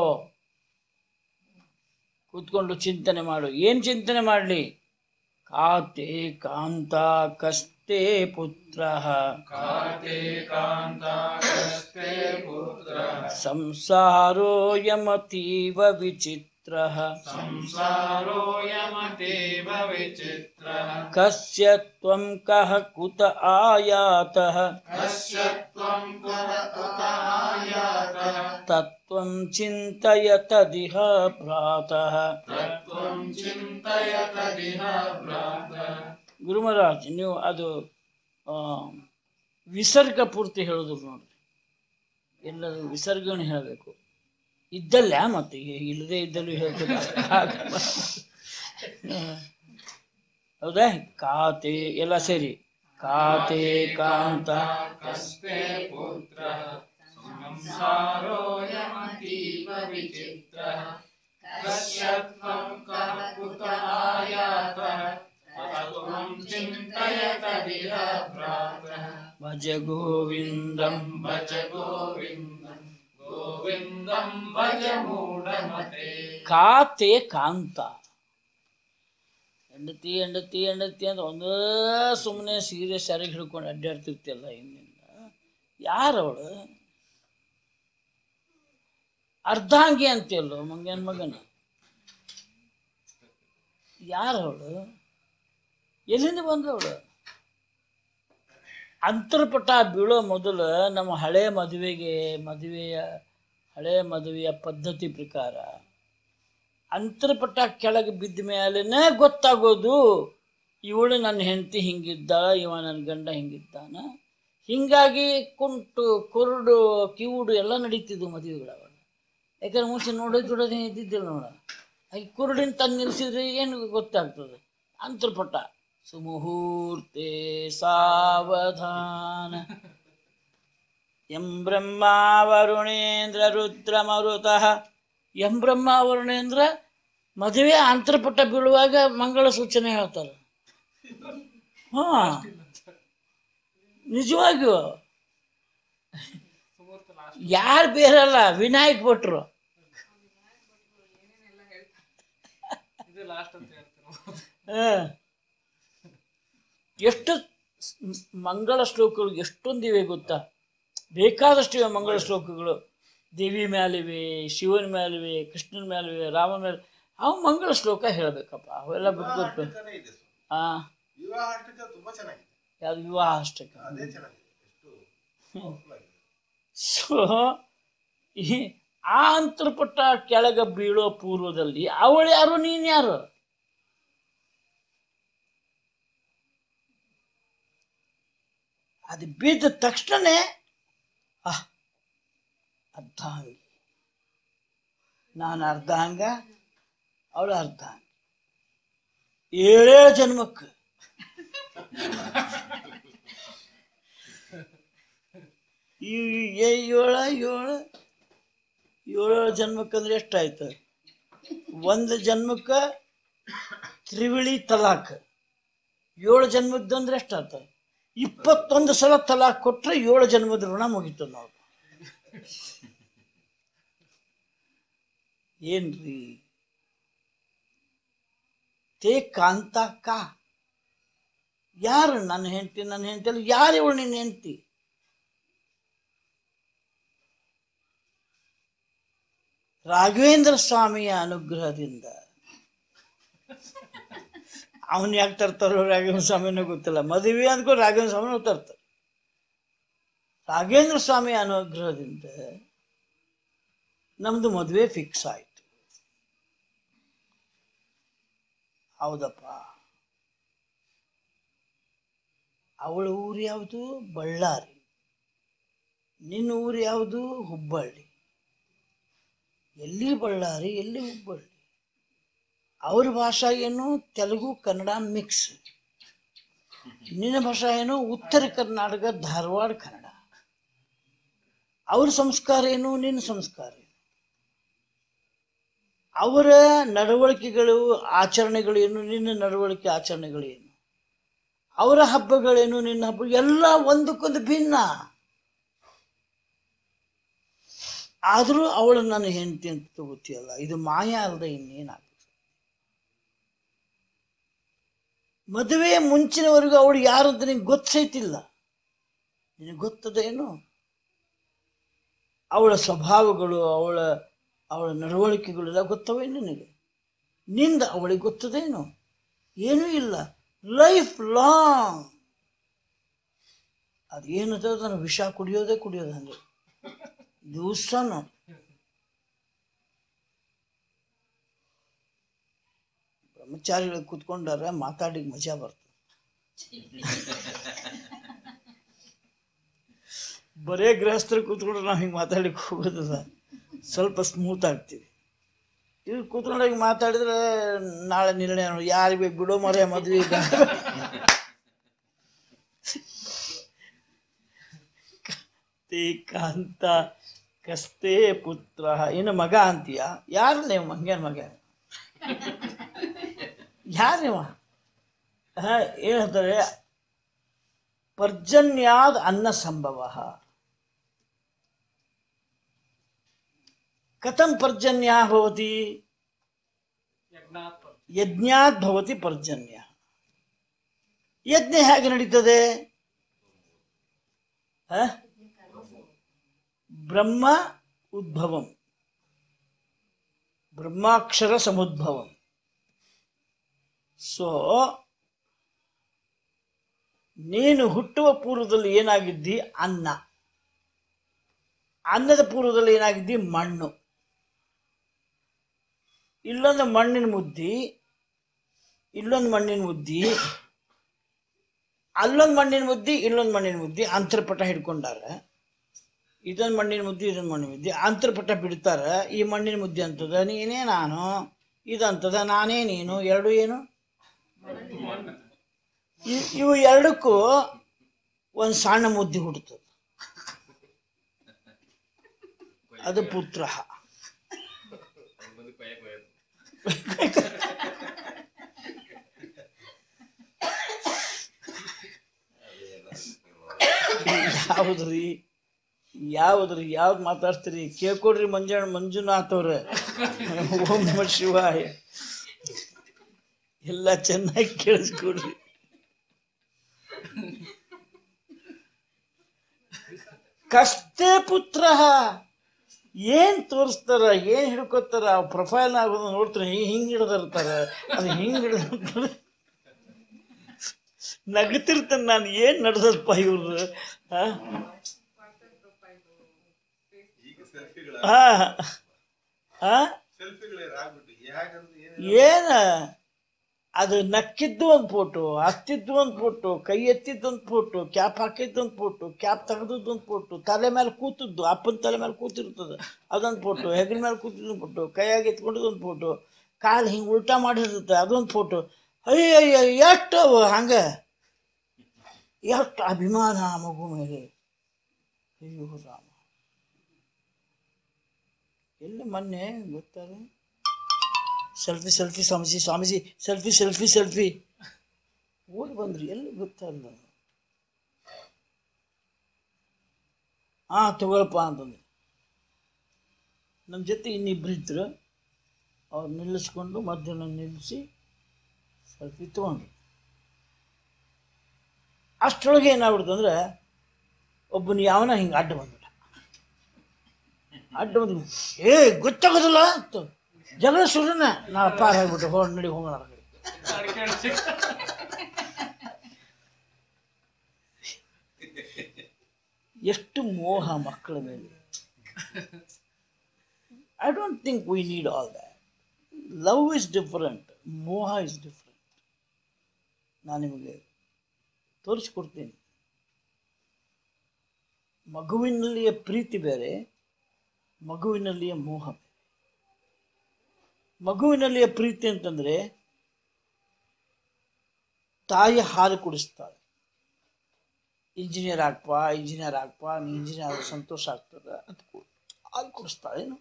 ಕೂತ್ಕೊಂಡು ಚಿಂತನೆ ಮಾಡು ಏನು ಚಿಂತನೆ ಮಾಡಲಿ ಕಾತೆ ಕಾಂತ ಕಸ್ತೆ ಪುತ್ರ ಕಾತೆ ಕಾಂತ ಕಸ್ತೆ ಪುತ್ರ ಸಂಸಾರೋಯಮತೀವ ವಿಚಿತ್ರ ಸಂಸಾರೋ ಯಮದೇವ ವಿಚಿತ್ರ ಕಸ್ಯ ತ್ವಂ ಕಃ ಕುತ ಆಯಾತಃ ಕಸ್ಯ ತ್ವಂ ಕುತ ಆಯಾತಃ ತತ್ವಂ ಚಿಂತಯತದಿಹ ಪ್ರಾತಃ ತತ್ವಂ ಚಿಂತಯತದಿಹ ಭ್ರಾತಃ ಗುರುಮಹಾರಾಜ್ ನೀವು ಅದು ಆ, ವಿಸರ್ಗ ಪೂರ್ತಿ ಹೇಳೋದು ನೋಡ್ರಿ ಎಲ್ಲರೂ ವಿಸರ್ಗವನ್ನು ಹೇಳಬೇಕು ಇದ್ದಲ್ಲ ಮತ್ತೆ ಈಗ ಇಲ್ಲದೆ ಇದ್ದಲ್ಲೂ ಹೇಳ್ತದೆ ಹೌದಾ ಖಾತೆ ಎಲ್ಲ ಸೇರಿ ಖಾತೆ ಕಾಂತ ಕಸ್ತೆ ಪುತ್ರ ಸಂಸಾರೋ ಯಮತೀವ ವಿಚಿತ್ರ ಕಸ್ಯ ತ್ವಂ ಕಃ ಕುತ ಆಯಾತಃ ತತ್ವಂ ಚಿಂತಯತದಿಹ ಭ್ರಾತಃ ಭಜ ಗೋವಿಂದಂ ಭಜ ಗೋವಿಂದಂ ಗೋವಿಂದಂ ಭಜ ಮೂಢಮತೆ ಖಾತೆ ಕಾಂತ ಹೆಂಡತಿ ಹೆಂಡತಿ ಹೆಂಡತಿ ಅಂತ ಒಂದೇ ಸುಮ್ಮನೆ ಸೀರೆ ಸೆರಗಿ ಹಿಡ್ಕೊಂಡು ಅಡ್ಡಾಡ್ತಿರ್ತಿಯಲ್ಲ ಹಿಂದಿಂದ ಯಾರವಳು ಅರ್ಧಾಂಗಿ ಅಂತೀಯಲ್ಲೋ ಮಂಗನ ಮಗನ ಯಾರವಳು ಎಲ್ಲಿಂದ ಬಂದವಳು ಅಂತರ್ಪಟ ಬೀಳೋ ಮೊದಲು ನಮ್ಮ ಹಳೆ ಮದುವೆಗೆ ಮದುವೆಯ ಹಳೆ ಮದುವೆಯ ಪದ್ಧತಿ ಪ್ರಕಾರ ಅಂತರ್ಪಟ ಕೆಳಗೆ ಬಿದ್ದ ಮೇಲೆನೇ ಗೊತ್ತಾಗೋದು ಇವಳು ನನ್ನ ಹೆಂಡತಿ ಹಿಂಗಿದ್ದಾಳ ಇವ ನನ್ನ ಗಂಡ ಹಿಂಗಿದ್ದಾನ ಹಿಂಗಾಗಿ ಕುಂಟು ಕುರುಡು ಕಿವುಡು ಎಲ್ಲ ನಡೀತಿದ್ವು ಮದುವೆಗಳವಾಗ ಯಾಕಂದ್ರೆ ಮುಂಚೆ ನೋಡೋದು ಜೋಡೋದೇ ಇದ್ದಿದ್ದಿಲ್ಲ ನೋಡ ಹಾಗೆ ಕುರುಡಿನ ತಂದು ನಿಲ್ಲಿಸಿದ್ರೆ ಏನು ಗೊತ್ತಾಗ್ತದೆ ಅಂತರ್ಪಟ ಸುಮುಹೂರ್ತೆ ಸಾವಧಾನ ಎಂ ಬ್ರಹ್ಮ ವರುಣೇಂದ್ರ ರುದ್ರ ಮರುತಃ ಎಂ ಬ್ರಹ್ಮ ವರುಣೇಂದ್ರ ಮದುವೆ ಅಂತರ್ಪಟ್ಟ ಬೀಳುವಾಗ ಮಂಗಳ ಸೂಚನೆ ಹೇಳ್ತಾರೆ ಹಾ ನಿಜವಾಗಿಯೂ ಯಾರು ಬೇರಲ್ಲ ವಿನಾಯಕ್ ಭಟ್ರು ಹಾ. ಎಷ್ಟು ಸ್- ಮಂಗಳ ಶ್ಲೋಕಗಳು ಎಷ್ಟೊಂದಿವೆ ಗೊತ್ತಾ ಬೇಕಾದಷ್ಟು ಇವೆ ಮಂಗಳ ಶ್ಲೋಕಗಳು ದೇವಿ ಮ್ಯಾಲಿವೆ ಶಿವನ ಮ್ಯಾಲಿವೆ ಕೃಷ್ಣನ ಮ್ಯಾಲಿವೆ ರಾಮನ ಮೇಲೆ ಅವು ಮಂಗಳ ಶ್ಲೋಕ ಹೇಳಬೇಕಪ್ಪ ಅವೆಲ್ಲ ಬಿಟ್ಕೊಟ್ಟು ಅಷ್ಟನೇ ಇದೆ ಸ್ವಾಮಿ. ಆ ವಿವಾಹ ಅಷ್ಟಕ ತುಂಬಾ ಚೆನ್ನಾಗಿದೆ ಯಾವ್ದು ವಿವಾಹ ಅಷ್ಟಕ್ಕೆ ಅದೇ ಚೆನ್ನಾಗಿದೆ ಎಷ್ಟು powerful ಆಗಿದೆ. ಸೊ ಈ ಆ ಅಂತರ್ಪಟ್ಟ ಕೆಳಗೆ ಬೀಳೋ ಪೂರ್ವದಲ್ಲಿ ಅವಳು ಯಾರು ನೀನು ಯಾರು ಅದು ಬಿದ್ದ ತಕ್ಷಣನೇ ಆಹ್ ಅರ್ಧಾಂಗಿ ನಾನು ಅರ್ಧಾಂಗ ಅವಳು ಅರ್ಧಾಂಗಿ ಏಳೇ ಜನ್ಮಕ್ಕೆ ಈ ಏ- ಏಳ ಏಳು ಏಳು ಜನ್ಮಕ್ಕಂದ್ರೆ ಎಷ್ಟಾಯ್ತು ಒಂದು ಜನ್ಮಕ್ಕೆ ತ್ರಿವಿಳಿ ತಲಾಕ್ ಏಳು ಜನ್ಮದ್ದಂದ್ರೆ ಎಷ್ಟಾಯ್ತು ಇಪ್ಪತ್ತೊಂದು ಸಲ ತಲಾಕ್ ಕೊಟ್ರೆ ಏಳು ಜನ್ಮದ ಋಣ ಮುಗೀತು ನಾವು ಏನ್ರಿ ತೇ ಕಾಂತ ಕಾ ಯಾರು ನನ್ನ ಹೆಂಡತಿ ನನ್ನ ಹೆಂಡತಿ ಅಲ್ಲ ಯಾರು ಇವಳು ನಿನ್ನ ಹೆಂಡತಿ ರಾಘವೇಂದ್ರ ಸ್ವಾಮಿಯ ಅನುಗ್ರಹದಿಂದ ಅವನ್ ಯಾಕೆ ತರ್ತಾರೋ ರಾಘವೇಂದ್ರ ಸ್ವಾಮಿನೂ ಗೊತ್ತಿಲ್ಲ ಮದುವೆ ಅಂದ್ಕೊಂಡು ರಾಘವೇಂದ್ರ ಸ್ವಾಮಿನೂ ತರ್ತಾರೆ ರಾಘವೇಂದ್ರ ಸ್ವಾಮಿ ಅನುಗ್ರಹದಿಂದ ನಮ್ದು ಮದುವೆ ಫಿಕ್ಸ್ ಆಯ್ತು ಹೌದಪ್ಪ ಅವಳ ಊರು ಯಾವುದು ಬಳ್ಳಾರಿ ನಿನ್ನ ಊರು ಯಾವುದು ಹುಬ್ಬಳ್ಳಿ ಎಲ್ಲಿ ಬಳ್ಳಾರಿ ಎಲ್ಲಿ ಹುಬ್ಬಳ್ಳಿ ಅವ್ರ ಭಾಷಾ ಏನು ತೆಲುಗು ಕನ್ನಡ ಮಿಕ್ಸ್ ನಿನ್ನ ಭಾಷಾ ಏನು ಉತ್ತರ ಕರ್ನಾಟಕ ಧಾರವಾಡ ಕನ್ನಡ ಅವ್ರ ಸಂಸ್ಕಾರ ಏನು ನಿನ್ನ ಸಂಸ್ಕಾರ ಏನು ಅವರ ನಡವಳಿಕೆಗಳು ಆಚರಣೆಗಳು ಏನು ನಿನ್ನ ನಡವಳಿಕೆ ಆಚರಣೆಗಳು ಏನು ಅವರ ಹಬ್ಬಗಳೇನು ನಿನ್ನ ಹಬ್ಬ ಎಲ್ಲ ಒಂದಕ್ಕೊಂದು ಭಿನ್ನ ಆದರೂ ಅವಳು ನನ್ನ ಹೆಂಡತಿ ಅಂತ ತಗೋತೀಯಲ್ಲ ಇದು ಮಾಯ ಅಲ್ಲದೆ ಇನ್ನೇನಾಗ್ತದೆ ಮದುವೆಯ ಮುಂಚಿನವರೆಗೂ ಅವಳು ಯಾರು ಅಂತ ನಿಂಗೆ ಗೊತ್ತೈತಿಲ್ಲ ನಿನಗೆ ಗೊತ್ತದೇನು ಅವಳ ಸ್ವಭಾವಗಳು ಅವಳ ಅವಳ ನಡವಳಿಕೆಗಳು ಎಲ್ಲ ಗೊತ್ತವೇ ನಿನಗೆ ನಿಂದ ಅವಳಿಗೆ ಗೊತ್ತದೇನು ಏನೂ ಇಲ್ಲ ಲೈಫ್ ಲಾಂಗ್ ಅದು ಏನದ ಅದನ್ನು ವಿಷ ಕುಡಿಯೋದೇ ಕುಡಿಯೋದು ಹಂಗೆ ದಿವಸನೂ ಬ್ರಹ್ಮಚಾರಿಗಳು ಕೂತ್ಕೊಂಡಾರ ಮಾತಾಡಿಗೆ ಮಜಾ ಬರ್ತದೆ ಬರೇ ಗೃಹಸ್ಥರು ಕೂತ್ಕೊಂಡ್ರೆ ನಾವು ಹಿಂಗೆ ಮಾತಾಡ್ಲಿಕ್ಕೆ ಹೋಗೋದಿಲ್ಲ ಸ್ವಲ್ಪ ಸ್ಮೂತ್ ಆಗ್ತೀವಿ ಇವ್ರು ಕೂತ್ಕೊಂಡು ಹಿಂಗೆ ಮಾತಾಡಿದ್ರೆ ನಾಳೆ ನಿರ್ಣಯ ನೋಡಿ ಯಾರಿಗೆ ಬೇಕು ಬಿಡೋ ಮರೆ ಮದುವೆ ಕಸ್ತೆ ಕಾಂತ ಕಸ್ತೆ ಪುತ್ರ ಇನ್ನು ಮಗ ಅಂತೀಯ ಯಾರು ನೀವು ಮಂಗ್ಯಾನ ಮಗ ಯಾರಿವ ಹಾಂ ಏನು ಹೇಳ್ತಾರೆ ಪರ್ಜನ್ಯಾದ ಅನ್ನ ಸಂಭವ ಕಥಂ ಪರ್ಜನ್ಯ ಭವತಿ ಯಜ್ಞಾತ್ ಯಜ್ಞಾತ್ ಭವತಿ ಪರ್ಜನ್ಯ ಯಜ್ಞ ಹೇಗೆ ನಡೀತದೆ ಹ? ಬ್ರಹ್ಮ ಉದ್ಭವಂ ಬ್ರಹ್ಮಾಕ್ಷರ ಸಮುದ್ಭವಂ ಸೊ ನೀನು ಹುಟ್ಟುವ ಪೂರ್ವದಲ್ಲಿ ಏನಾಗಿದ್ದಿ ಅನ್ನ ಅನ್ನದ ಪೂರ್ವದಲ್ಲಿ ಏನಾಗಿದ್ದಿ ಮಣ್ಣು ಇಲ್ಲೊಂದು ಮಣ್ಣಿನ ಮುದ್ದಿ ಇಲ್ಲೊಂದು ಮಣ್ಣಿನ ಮುದ್ದಿ ಅಲ್ಲೊಂದು ಮಣ್ಣಿನ ಮುದ್ದಿ ಇಲ್ಲೊಂದು ಮಣ್ಣಿನ ಮುದ್ದಿ ಅಂತರ್ಪಟ ಹಿಡ್ಕೊಂಡಾರ ಇದೊಂದು ಮಣ್ಣಿನ ಮುದ್ದಿ ಇದೊಂದು ಮಣ್ಣಿನ ಮುದ್ದಿ ಅಂತರ್ಪಟ ಬಿಡ್ತಾರ ಈ ಮಣ್ಣಿನ ಮುದ್ದೆ ಅಂತದ ನೀನೇ ನಾನು ಇದಂತದ ನಾನೇ ನೀನು ಎರಡು ಏನು ಇವ್- ಇವು ಎರಡಕ್ಕೂ ಒಂದು ಸಣ್ಣ ಮುದ್ದೆ ಹುಡ್ತದ ಅದು ಪುತ್ರ ಯಾವುದ್ರಿ ಯಾವುದ್ರಿ ಯಾವ್ದು ಮಾತಾಡ್ತೀರಿ ಕೇಳ್ಕೊಡ್ರಿ ಮಂಜಣ್ಣ ಮಂಜುನಾಥ್ ಅವ್ರ ಓಂ ನಮ ಶಿವಾಯ ಎಲ್ಲ ಚೆನ್ನಾಗಿ ಕೇಳಿಸ್ಕೊಡ್ರಿ ಕಷ್ಟೇ ಪುತ್ರ ಏನ್ ತೋರಿಸ್ತಾರ ಏನ್ ಹಿಡ್ಕೋತಾರ ಪ್ರೊಫೈಲ್ ಆಗೋದು ನೋಡ್ತಾರೆ ಹಿಂಗ್ ಹಿಡ್ದಿರ್ತಾರ ಅದು ಹಿಂಗ್ ಹಿಡ್ದಿರ್ತಾರೆ ನಗತಿರ್ತಾನೆ ನಾನು ಏನ್ ನಡೆದಲ್ಪ ಇವ್ರು ಆ? ಈಗ ಸೆಲ್ಫಿಗಳ ಆ? ಆ? ಸೆಲ್ಫಿಗಳೇ ಆಗ್ಬಿಟ್ಟು ಹೇಗಂದ್ರೆ ಏನು ಏನ ಅದು ನಕ್ಕಿದ್ದು ಒಂದು ಫೋಟೋ ಹತ್ತಿದ್ದು ಒಂದು ಫೋಟೋ ಕೈ ಎತ್ತಿದ್ದು ಒಂದು ಫೋಟೋ ಕ್ಯಾಪ್ ಹಾಕಿದ್ದು ಒಂದು ಫೋಟೋ ಕ್ಯಾಪ್ ತೆಗೆದದ್ದು ಒಂದು ಫೋಟೋ ತಲೆ ಮೇಲೆ ಕೂತದ್ದು ಅಪ್ಪನ ತಲೆ ಮೇಲೆ ಕೂತಿರ್ತದೆ ಅದೊಂದು ಫೋಟೋ ಹೆಗಲ ಮೇಲೆ ಕೂತಿದ್ದು ಒಂದು ಫೋಟೋ ಕೈಯಾಗಿ ಎತ್ಕೊಂಡಿದ್ದು ಒಂದು ಫೋಟೋ ಕಾಲು ಹಿಂಗೆ ಉಲ್ಟಾ ಮಾಡಿರ್ತದೆ ಅದೊಂದು ಫೋಟೋ ಅಯ್ಯ ಅಯ್ಯ ಎಷ್ಟು ಅವು ಹಂಗೆ ಎಷ್ಟು ಅಭಿಮಾನ ಆ ಮಗು ಮೇಲೆ ಅಯ್ಯೋ ರಾಮ ಎಲ್ಲಿ ಮೊನ್ನೆ ಗೊತ್ತಾಗ selfie selfie Swamiji Swamiji selfie selfie selfie ಓಡಿ ಬಂದ್ರಿ ಎಲ್ಲಿ ಗೊತ್ತಲ್ಲ ಹಾಂ ತಗೊಳಪ್ಪ ಅಂತಂದು ನಮ್ಮ ಜೊತೆ ಇನ್ನಿಬ್ರು ಇದ್ರು ಅವ್ರು ನಿಲ್ಲಿಸ್ಕೊಂಡು ಮಧ್ಯಾಹ್ನ ನಿಲ್ಲಿಸಿ ಸೆಲ್ಫಿ ತೊಗೊಂಡ್ರು ಅಷ್ಟರೊಳಗೆ ಏನಾಗ್ಬಿಡ್ತು ಅಂದ್ರೆ ಒಬ್ಬನ ಯಾವನ ಹಿಂಗೆ ಅಡ್ಡ ಬಂದ್ಬಿಟ್ಟ ಅಡ್ಡ ಬಂದು ಏ ಗೊತ್ತಾಗೋದಿಲ್ಲ ಅಂತ ಜಗಳ ಶುರುನ ನಾ ಪಾರ ಆಗ್ಬಿಟ್ಟು ಹೋಗಿ ನಡಿ ಹೋಗೋಣ ಆ ಕಡೆ ಎಷ್ಟು ಮೋಹ ಮಕ್ಕಳ ಮೇಲೆ I don't think we need all that love is different ಮೋಹ ಇಸ್ ಡಿಫರೆಂಟ್ ನಾನು ನಿಮಗೆ ತೋರಿಸ್ಕೊಡ್ತೀನಿ ಮಗುವಿನಲ್ಲಿಯ ಪ್ರೀತಿ ಬೇರೆ ಮಗುವಿನಲ್ಲಿಯ ಮೋಹ ಬೇರೆ ಮಗುವಿನಲ್ಲಿಯ ಪ್ರೀತಿ ಅಂತಂದ್ರೆ ತಾಯಿ ಹಾಲು ಕುಡಿಸ್ತಾಳೆ ಇಂಜಿನಿಯರ್ ಆಗ್ಪ ಇಂಜಿನಿಯರ್ ಆಗ್ಪ ನೀ ಇಂಜಿನಿಯರ್ ಆದ್ರೆ ಸಂತೋಷ ಆಗ್ತದೆ ಅಂತ ಕೂ- ಹಾಲು ಕುಡಿಸ್ತಾಳೇನು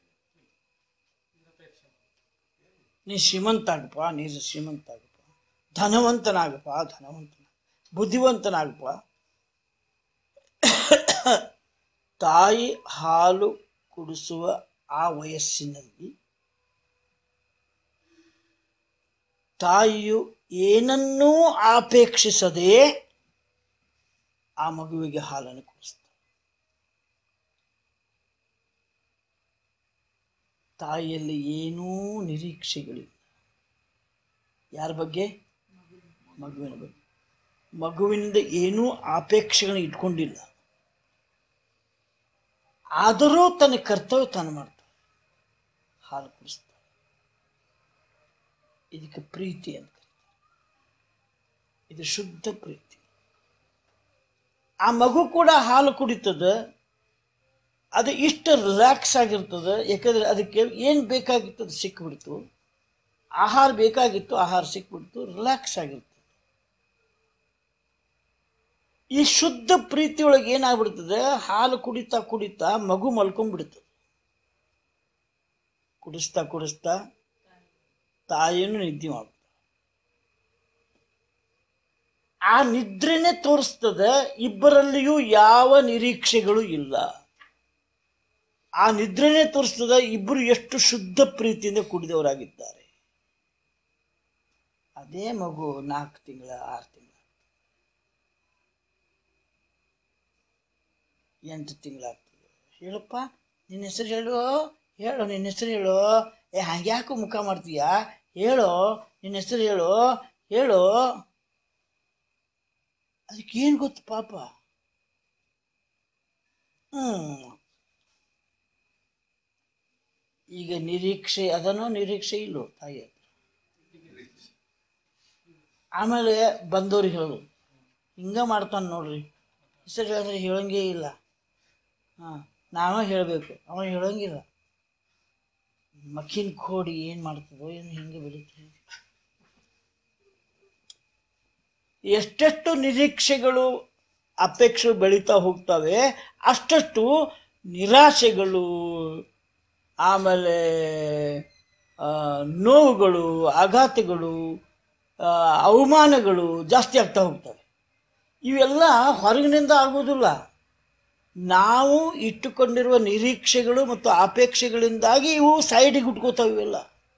ನೀ ಶ್ರೀಮಂತ ಆಗಪ್ಪ ನೀ ಶ್ರೀಮಂತ ಆಗಪ್ಪ ಧನವಂತನಾಗಪ್ಪ ಧನವಂತನ ಬುದ್ಧಿವಂತನಾಗಪ್ಪ ತಾಯಿ ಹಾಲು ಕುಡಿಸುವ ಆ ವಯಸ್ಸಿನಲ್ಲಿ ತಾಯಿಯು ಏನನ್ನೂ ಆಪೇಕ್ಷಿಸದೆ ಆ ಮಗುವಿಗೆ ಹಾಲನ್ನು ಕುಡಿಸ್ತಾಳೆ ತಾಯಿಯಲ್ಲಿ ಏನೂ ನಿರೀಕ್ಷೆಗಳಿಲ್ಲ ಯಾರ ಬಗ್ಗೆ ಮಗುವಿನ ಬಗ್ಗೆ ಮಗುವಿನಿಂದ ಏನೂ ಅಪೇಕ್ಷೆಗಳನ್ನ ಇಟ್ಕೊಂಡಿಲ್ಲ ಆದರೂ ತನ್ನ ಕರ್ತವ್ಯ ತಾನು ಮಾಡ್ತಾಳೆ ಹಾಲು ಕುಡಿಸ್ತಾಳೆ ಇದಕ್ಕೆ ಪ್ರೀತಿ ಅಂತ ಕರೀತಾರೆ ಇದು ಶುದ್ಧ ಪ್ರೀತಿ ಆ ಮಗು ಕೂಡ ಹಾಲು ಕುಡಿತದೆ ಅದು ಇಷ್ಟು ರಿಲ್ಯಾಕ್ಸ್ ಆಗಿರ್ತದೆ ಯಾಕಂದ್ರೆ ಅದಕ್ಕೆ ಏನು ಬೇಕಾಗಿತ್ತು ಅದು ಸಿಕ್ಬಿಡ್ತು ಆಹಾರ ಬೇಕಾಗಿತ್ತು ಆಹಾರ ಸಿಕ್ಬಿಡ್ತು ರಿಲ್ಯಾಕ್ಸ್ ಆಗಿರ್ತದೆ ಈ ಶುದ್ಧ ಪ್ರೀತಿಯೊಳಗೆ ಏನಾಗ್ಬಿಡ್ತದೆ ಹಾಲು ಕುಡಿತಾ ಕುಡಿತಾ ಮಗು ಮಲ್ಕೊಂಡ್ಬಿಡ್ತದೆ ಕುಡಿಸ್ತಾ ಕುಡಿಸ್ತಾ ತಾಯಿಯನ್ನು ನಿದ್ದೆ ಮಾಡ್ತಾರೆ ಆ ನಿದ್ರೆನೆ ತೋರಿಸ್ತದೆ ಇಬ್ಬರಲ್ಲಿಯೂ ಯಾವ ನಿರೀಕ್ಷೆಗಳು ಇಲ್ಲ ಆ ನಿದ್ರೆನೆ ತೋರಿಸ್ತದೆ ಇಬ್ಬರು ಎಷ್ಟು ಶುದ್ಧ ಪ್ರೀತಿಯಿಂದ ಕುಡಿದವರಾಗಿದ್ದಾರೆ ಅದೇ ಮಗು ನಾಲ್ಕು ತಿಂಗಳ ಆರು ತಿಂಗಳ ಎಂಟು ತಿಂಗಳಾಗ್ತದೆ ಹೇಳಪ್ಪ ನಿನ್ನ ಹೆಸರು ಹೇಳು ಹೇಳು ನಿನ್ನ ಹೆಸರು ಹೇಳು ಏ ಹಂಗ್ಯಾಕೋ ಮುಖ ಮಾಡ್ತೀಯಾ ಹೇಳು ನಿನ್ನ ಹೆಸರು ಹೇಳು ಹೇಳು ಅದಕ್ಕೇನು ಗೊತ್ತು ಪಾಪ ಹ್ಮ್ ಈಗ ನಿರೀಕ್ಷೆ ಅದನ್ನೋ ನಿರೀಕ್ಷೆ ಇಲ್ಲೋ ತಾಯಿ ಹತ್ರ ಆಮೇಲೆ ಬಂದವ್ರಿಗೆ ಹೇಳು ಹಿಂಗ ಮಾಡ್ತಾನೆ ನೋಡ್ರಿ ಹೆಸರು ಹೇಳಿದ್ರೆ ಹೇಳಂಗೇ ಇಲ್ಲ ಹಾಂ ನಾವೇ ಹೇಳಬೇಕು ಅವ ಹೇಳಂಗಿಲ್ಲ ಮಕ್ಕಿನ ಕೋಡಿ ಏನು ಮಾಡ್ತದೋ ಏನು ಹಿಂಗೆ ಬೆಳೀತದೆ ಎಷ್ಟೆಷ್ಟು ನಿರೀಕ್ಷೆಗಳು ಅಪೇಕ್ಷೆ ಬೆಳೀತಾ ಹೋಗ್ತವೆ ಅಷ್ಟಷ್ಟು ನಿರಾಶೆಗಳು ಆಮೇಲೆ ಆ, ನೋವುಗಳು ಆಘಾತಗಳು ಆ, ಅವಮಾನಗಳು ಜಾಸ್ತಿ ಆಗ್ತಾ ಹೋಗ್ತವೆ ಇವೆಲ್ಲ ಹೊರಗಿನಿಂದ ಆಗುವುದಿಲ್ಲ ನಾವು ಇಟ್ಟುಕೊಂಡಿರುವ ನಿರೀಕ್ಷೆಗಳು ಮತ್ತು ಅಪೇಕ್ಷೆಗಳಿಂದಾಗಿ ಇವು ಸೈಡಿಗೆ ಹುಟ್ಕೋತಾವೆ ಇವೆಲ್ಲ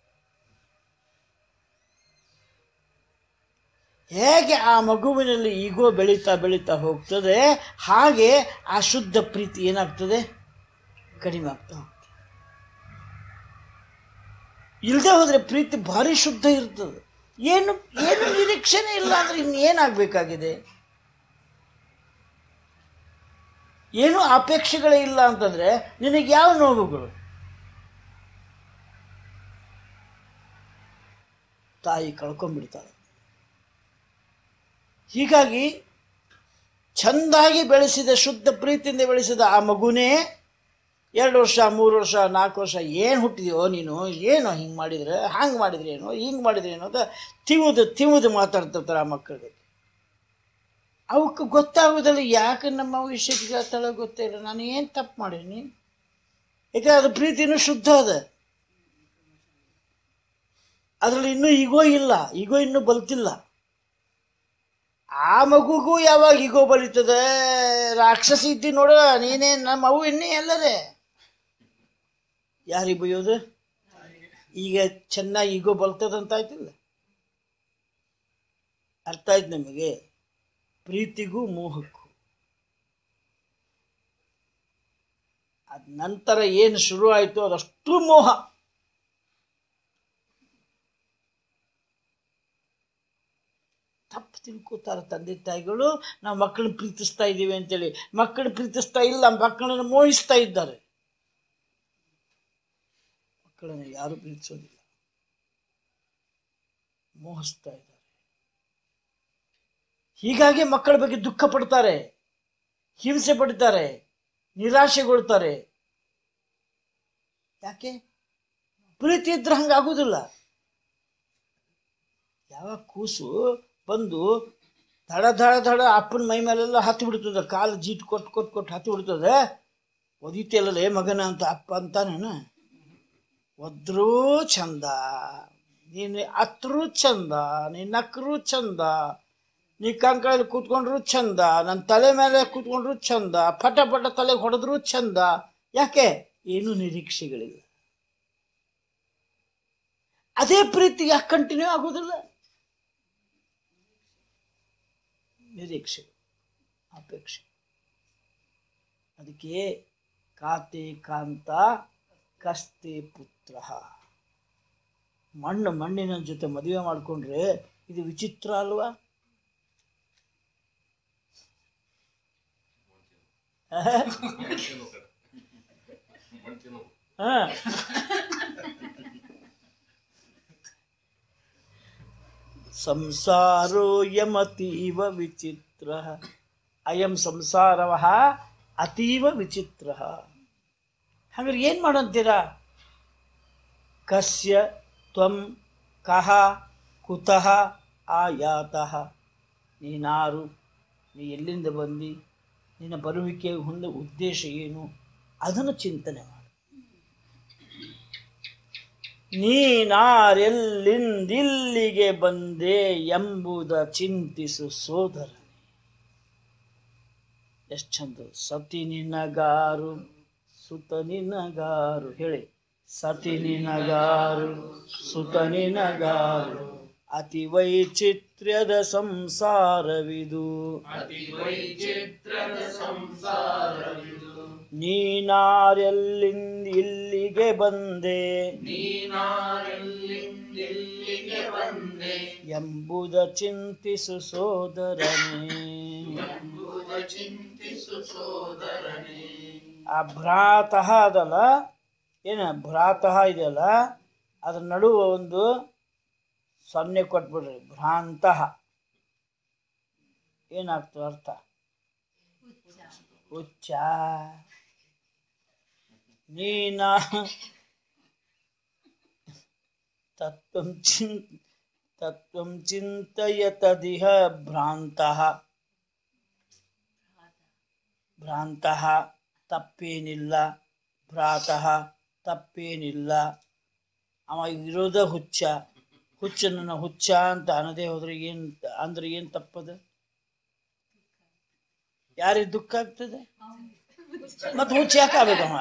ಹೇಗೆ ಆ ಮಗುವಿನಲ್ಲಿ ಈಗೋ ಬೆಳೀತಾ ಬೆಳೀತಾ ಹೋಗ್ತದೆ ಹಾಗೆ ಆ ಶುದ್ಧ ಪ್ರೀತಿ ಏನಾಗ್ತದೆ ಕಡಿಮೆ ಆಗ್ತಾ ಹೋಗ್ತದೆ ಇಲ್ಲದೆ ಹೋದರೆ ಪ್ರೀತಿ ಭಾರಿ ಶುದ್ಧ ಇರ್ತದೆ ಏನು ಏನು ನಿರೀಕ್ಷೆನೇ ಇಲ್ಲ ಅಂದ್ರೆ ಇನ್ನೇನಾಗಬೇಕಾಗಿದೆ ಏನು ಅಪೇಕ್ಷೆಗಳೇ ಇಲ್ಲ ಅಂತಂದ್ರೆ ನಿನಗೆ ಯಾವ ನೋವುಗಳು ತಾಯಿ ಕಳ್ಕೊಂಡ್ಬಿಡ್ತಾಳೆ ಹೀಗಾಗಿ ಚೆಂದಾಗಿ ಬೆಳೆಸಿದ ಶುದ್ಧ ಪ್ರೀತಿಯಿಂದ ಬೆಳೆಸಿದ ಆ ಮಗುನೇ ಎರಡು ವರ್ಷ ಮೂರು ವರ್ಷ ನಾಲ್ಕು ವರ್ಷ ಏನು ಹುಟ್ಟಿದೆಯೋ ನೀನು ಏನೋ ಹಿಂಗೆ ಮಾಡಿದ್ರೆ ಹಂಗೆ ಮಾಡಿದ್ರೆ ಏನೋ ಹಿಂಗೆ ಮಾಡಿದ್ರೆ ಏನೋ ಅಂತ ತಿವುದು ತಿವುದು ಮಾತಾಡ್ತಿರ್ತಾರೆ ಆ ಮಕ್ಕಳಿಗೆ ಅವಕ್ಕೆ ಗೊತ್ತಾಗೋದಿಲ್ಲ ಯಾಕೆ ನಮ್ಮ ವಿಷಯಕ್ಕೆ ಹೇಳ್ತಾಳೆ ಗೊತ್ತೇ ಇಲ್ಲ ನಾನು ಏನು ತಪ್ಪು ಮಾಡೀನಿ ಯಾಕೆ ಅದು ಪ್ರೀತಿನೂ ಶುದ್ಧ ಅದ ಅದರಲ್ಲಿ ಇನ್ನೂ ಈಗೋ ಇಲ್ಲ ಈಗೋ ಇನ್ನೂ ಬಲ್ತಿಲ್ಲ ಆ ಮಗುಗೂ ಯಾವಾಗ ಈಗೋ ಬಲಿತದೆ ರಾಕ್ಷಸಿ ಇದ್ದಿ ನೋಡ ನೀನೇ ನಮ್ಮ ಅವು ಎಣ್ಣೆ ಎಲ್ಲರೇ ಯಾರಿಗೆ ಬೈಯೋದು ಈಗ ಚೆನ್ನಾಗಿ ಈಗೋ ಬಲ್ತದಂತ ಆಯ್ತಿಲ್ಲ ಅರ್ಥ ಆಯ್ತು ನಮಗೆ ಪ್ರೀತಿಗೂ ಮೋಹಕ್ಕೂ ಅದ್ ನಂತರ ಏನು ಶುರು ಆಯಿತು ಅದಷ್ಟು ಮೋಹ ತಪ್ಪು ತಿಳ್ಕೊತಾರೆ ತಂದೆ ತಾಯಿಗಳು ನಾವು ಮಕ್ಕಳನ್ನ ಪ್ರೀತಿಸ್ತಾ ಇದ್ದೀವಿ ಅಂತೇಳಿ ಮಕ್ಕಳನ್ನ ಪ್ರೀತಿಸ್ತಾ ಇಲ್ಲ ಮಕ್ಕಳನ್ನ ಮೋಹಿಸ್ತಾ ಇದ್ದಾರೆ ಮಕ್ಕಳನ್ನು ಯಾರು ಪ್ರೀತಿಸೋದಿಲ್ಲ ಮೋಹಿಸ್ತಾ ಇದ್ದಾರೆ ಹೀಗಾಗಿ ಮಕ್ಕಳ ಬಗ್ಗೆ ದುಃಖ ಪಡ್ತಾರೆ ಹಿಂಸೆ ಪಡ್ತಾರೆ ನಿರಾಶೆಗೊಳ್ತಾರೆ ಯಾಕೆ ಪ್ರೀತಿ ಇದ್ರೆ ಹಂಗಾಗೋದಿಲ್ಲ ಯಾವ ಕೂಸು ಬಂದು ದಡ ದಡ ದಡ ಅಪ್ಪನ ಮೈ ಮೇಲೆಲ್ಲ ಹತ್ತಿ ಬಿಡ್ತದೆ ಕಾಲು ಜೀಟ್ ಕೊಟ್ಟು ಕೊಟ್ಟು ಕೊಟ್ಟು ಹತ್ತಿ ಬಿಡ್ತದೆ ಒದಿತಿಯಲ್ಲ ಏ ಮಗನ ಅಂತ ಅಪ್ಪ ಅಂತಾನೇನ ಒದ್ರೂ ಚಂದ ನೀನು ಅತ್ರೂ ಚಂದ ನೀನು ನಕ್ರೂ ಚಂದ ನೀ ಕಂಕಳಲ್ಲಿ ಕೂತ್ಕೊಂಡ್ರು ಚಂದ ನನ್ನ ತಲೆ ಮೇಲೆ ಕೂತ್ಕೊಂಡ್ರು ಚಂದ ಪಟ ಪಟ ತಲೆಗೆ ಹೊಡೆದ್ರು ಚಂದ ಯಾಕೆ ಏನು ನಿರೀಕ್ಷೆಗಳಿಲ್ಲ ಅದೇ ಪ್ರೀತಿ ಯಾಕೆ ಕಂಟಿನ್ಯೂ ಆಗೋದಿಲ್ಲ ನಿರೀಕ್ಷೆ ಅಪೇಕ್ಷೆ ಅದಕ್ಕೆ ಕಾತೆ ಕಾಂತ ಕಸ್ತೆ ಪುತ್ರ ಮಣ್ಣು ಮಣ್ಣಿನ ಜೊತೆ ಮದುವೆ ಮಾಡಿಕೊಂಡ್ರೆ ಇದು ವಿಚಿತ್ರ ಅಲ್ವಾ ಹಾ ಸಂಸಾರೋ ಯಮತೀವ ವಿಚಿತ್ರ ಅಯಂ ಸಂಸಾರವ ಅತೀವ ವಿಚಿತ್ರ ಹಾಗಾದ್ರೆ ಏನು ಮಾಡಂತೀರಾ ಕಸ್ಯ ತ್ವಂ ಕಹ ಕುತಃ ಆಯಾತಃ ನೀನಾರು ನೀ ಎಲ್ಲಿಂದ ಬಂದಿ ನಿನ್ನ ಬರುವಿಕೆ ಹೊಂದ ಉದ್ದೇಶ ಏನು ಅದನ್ನು ಚಿಂತನೆ ಮಾಡು ನೀನಾರೆಲ್ಲಿಂದಿಲ್ಲಿಗೆ ಬಂದೆ ಎಂಬುದ ಚಿಂತಿಸು ಸೋದರ ಎಷ್ಟು ಚಂದ ಸತಿ ನಿನಗಾರು ಸುತ ನಿನಗಾರು ಹೇಳಿ ಸತಿ ನಿನಗಾರು ಸುತ ನಿನಗಾರು ಅತಿ ವೈಚಿತ್ರ್ಯದ ಸಂಸಾರವಿದು ಅತಿ ವೈಚಿತ್ರದ ಸಂಸಾರವಿದು ನೀನಾರೆಲ್ಲಿಂದ ಇಲ್ಲಿಗೆ ಬಂದೆ ನೀನಾರೆಲ್ಲಿಂದಿಲ್ಲಿಗೆ ಬಂದೆ ಎಂಬುದ ಚಿಂತಿಸು ಸೋದರನೇ ಎಂಬುದ ಚಿಂತಿಸು ಸೋದರನೇ ಆ ಭ್ರಾತಃ ಅದಲ್ಲ ಏನು ಭ್ರಾತಃ ಇದೆಯಲ್ಲ ಅದ್ರ ನಡುವೆ ಒಂದು ಸೊನ್ನೆ ಕೊಟ್ಬಿಡ್ರಿ ಭ್ರಾಂತಃ ಏನಾಗ್ತದೆ ಅರ್ಥ ಹುಚ್ಚ ನೀನ ತತ್ವಂ ಚಿನ್ ತತ್ವಂ ಚಿಂತಯ ತದಿಹ ಭ್ರಾಂತಃ ಭ್ರಾಂತಃ ತಪ್ಪೇನಿಲ್ಲ ಭ್ರಾತಃ ತಪ್ಪೇನಿಲ್ಲ ಅವ ಇರೋದ ಹುಚ್ಚ ಹುಚ್ಚನನ್ನ ಹುಚ್ಚ ಅಂತ ಅನ್ನದೇ ಹೋದ್ರೆ ಏನು ಅಂದ್ರೆ ಏನು ತಪ್ಪದ ಯಾರಿಗೆ ದುಃಖ ಆಗ್ತದೆ ಮತ್ತೆ ಹುಚ್ಚ ಯಾಕೆ ಆಗ್ಬೇಕಮ್ಮ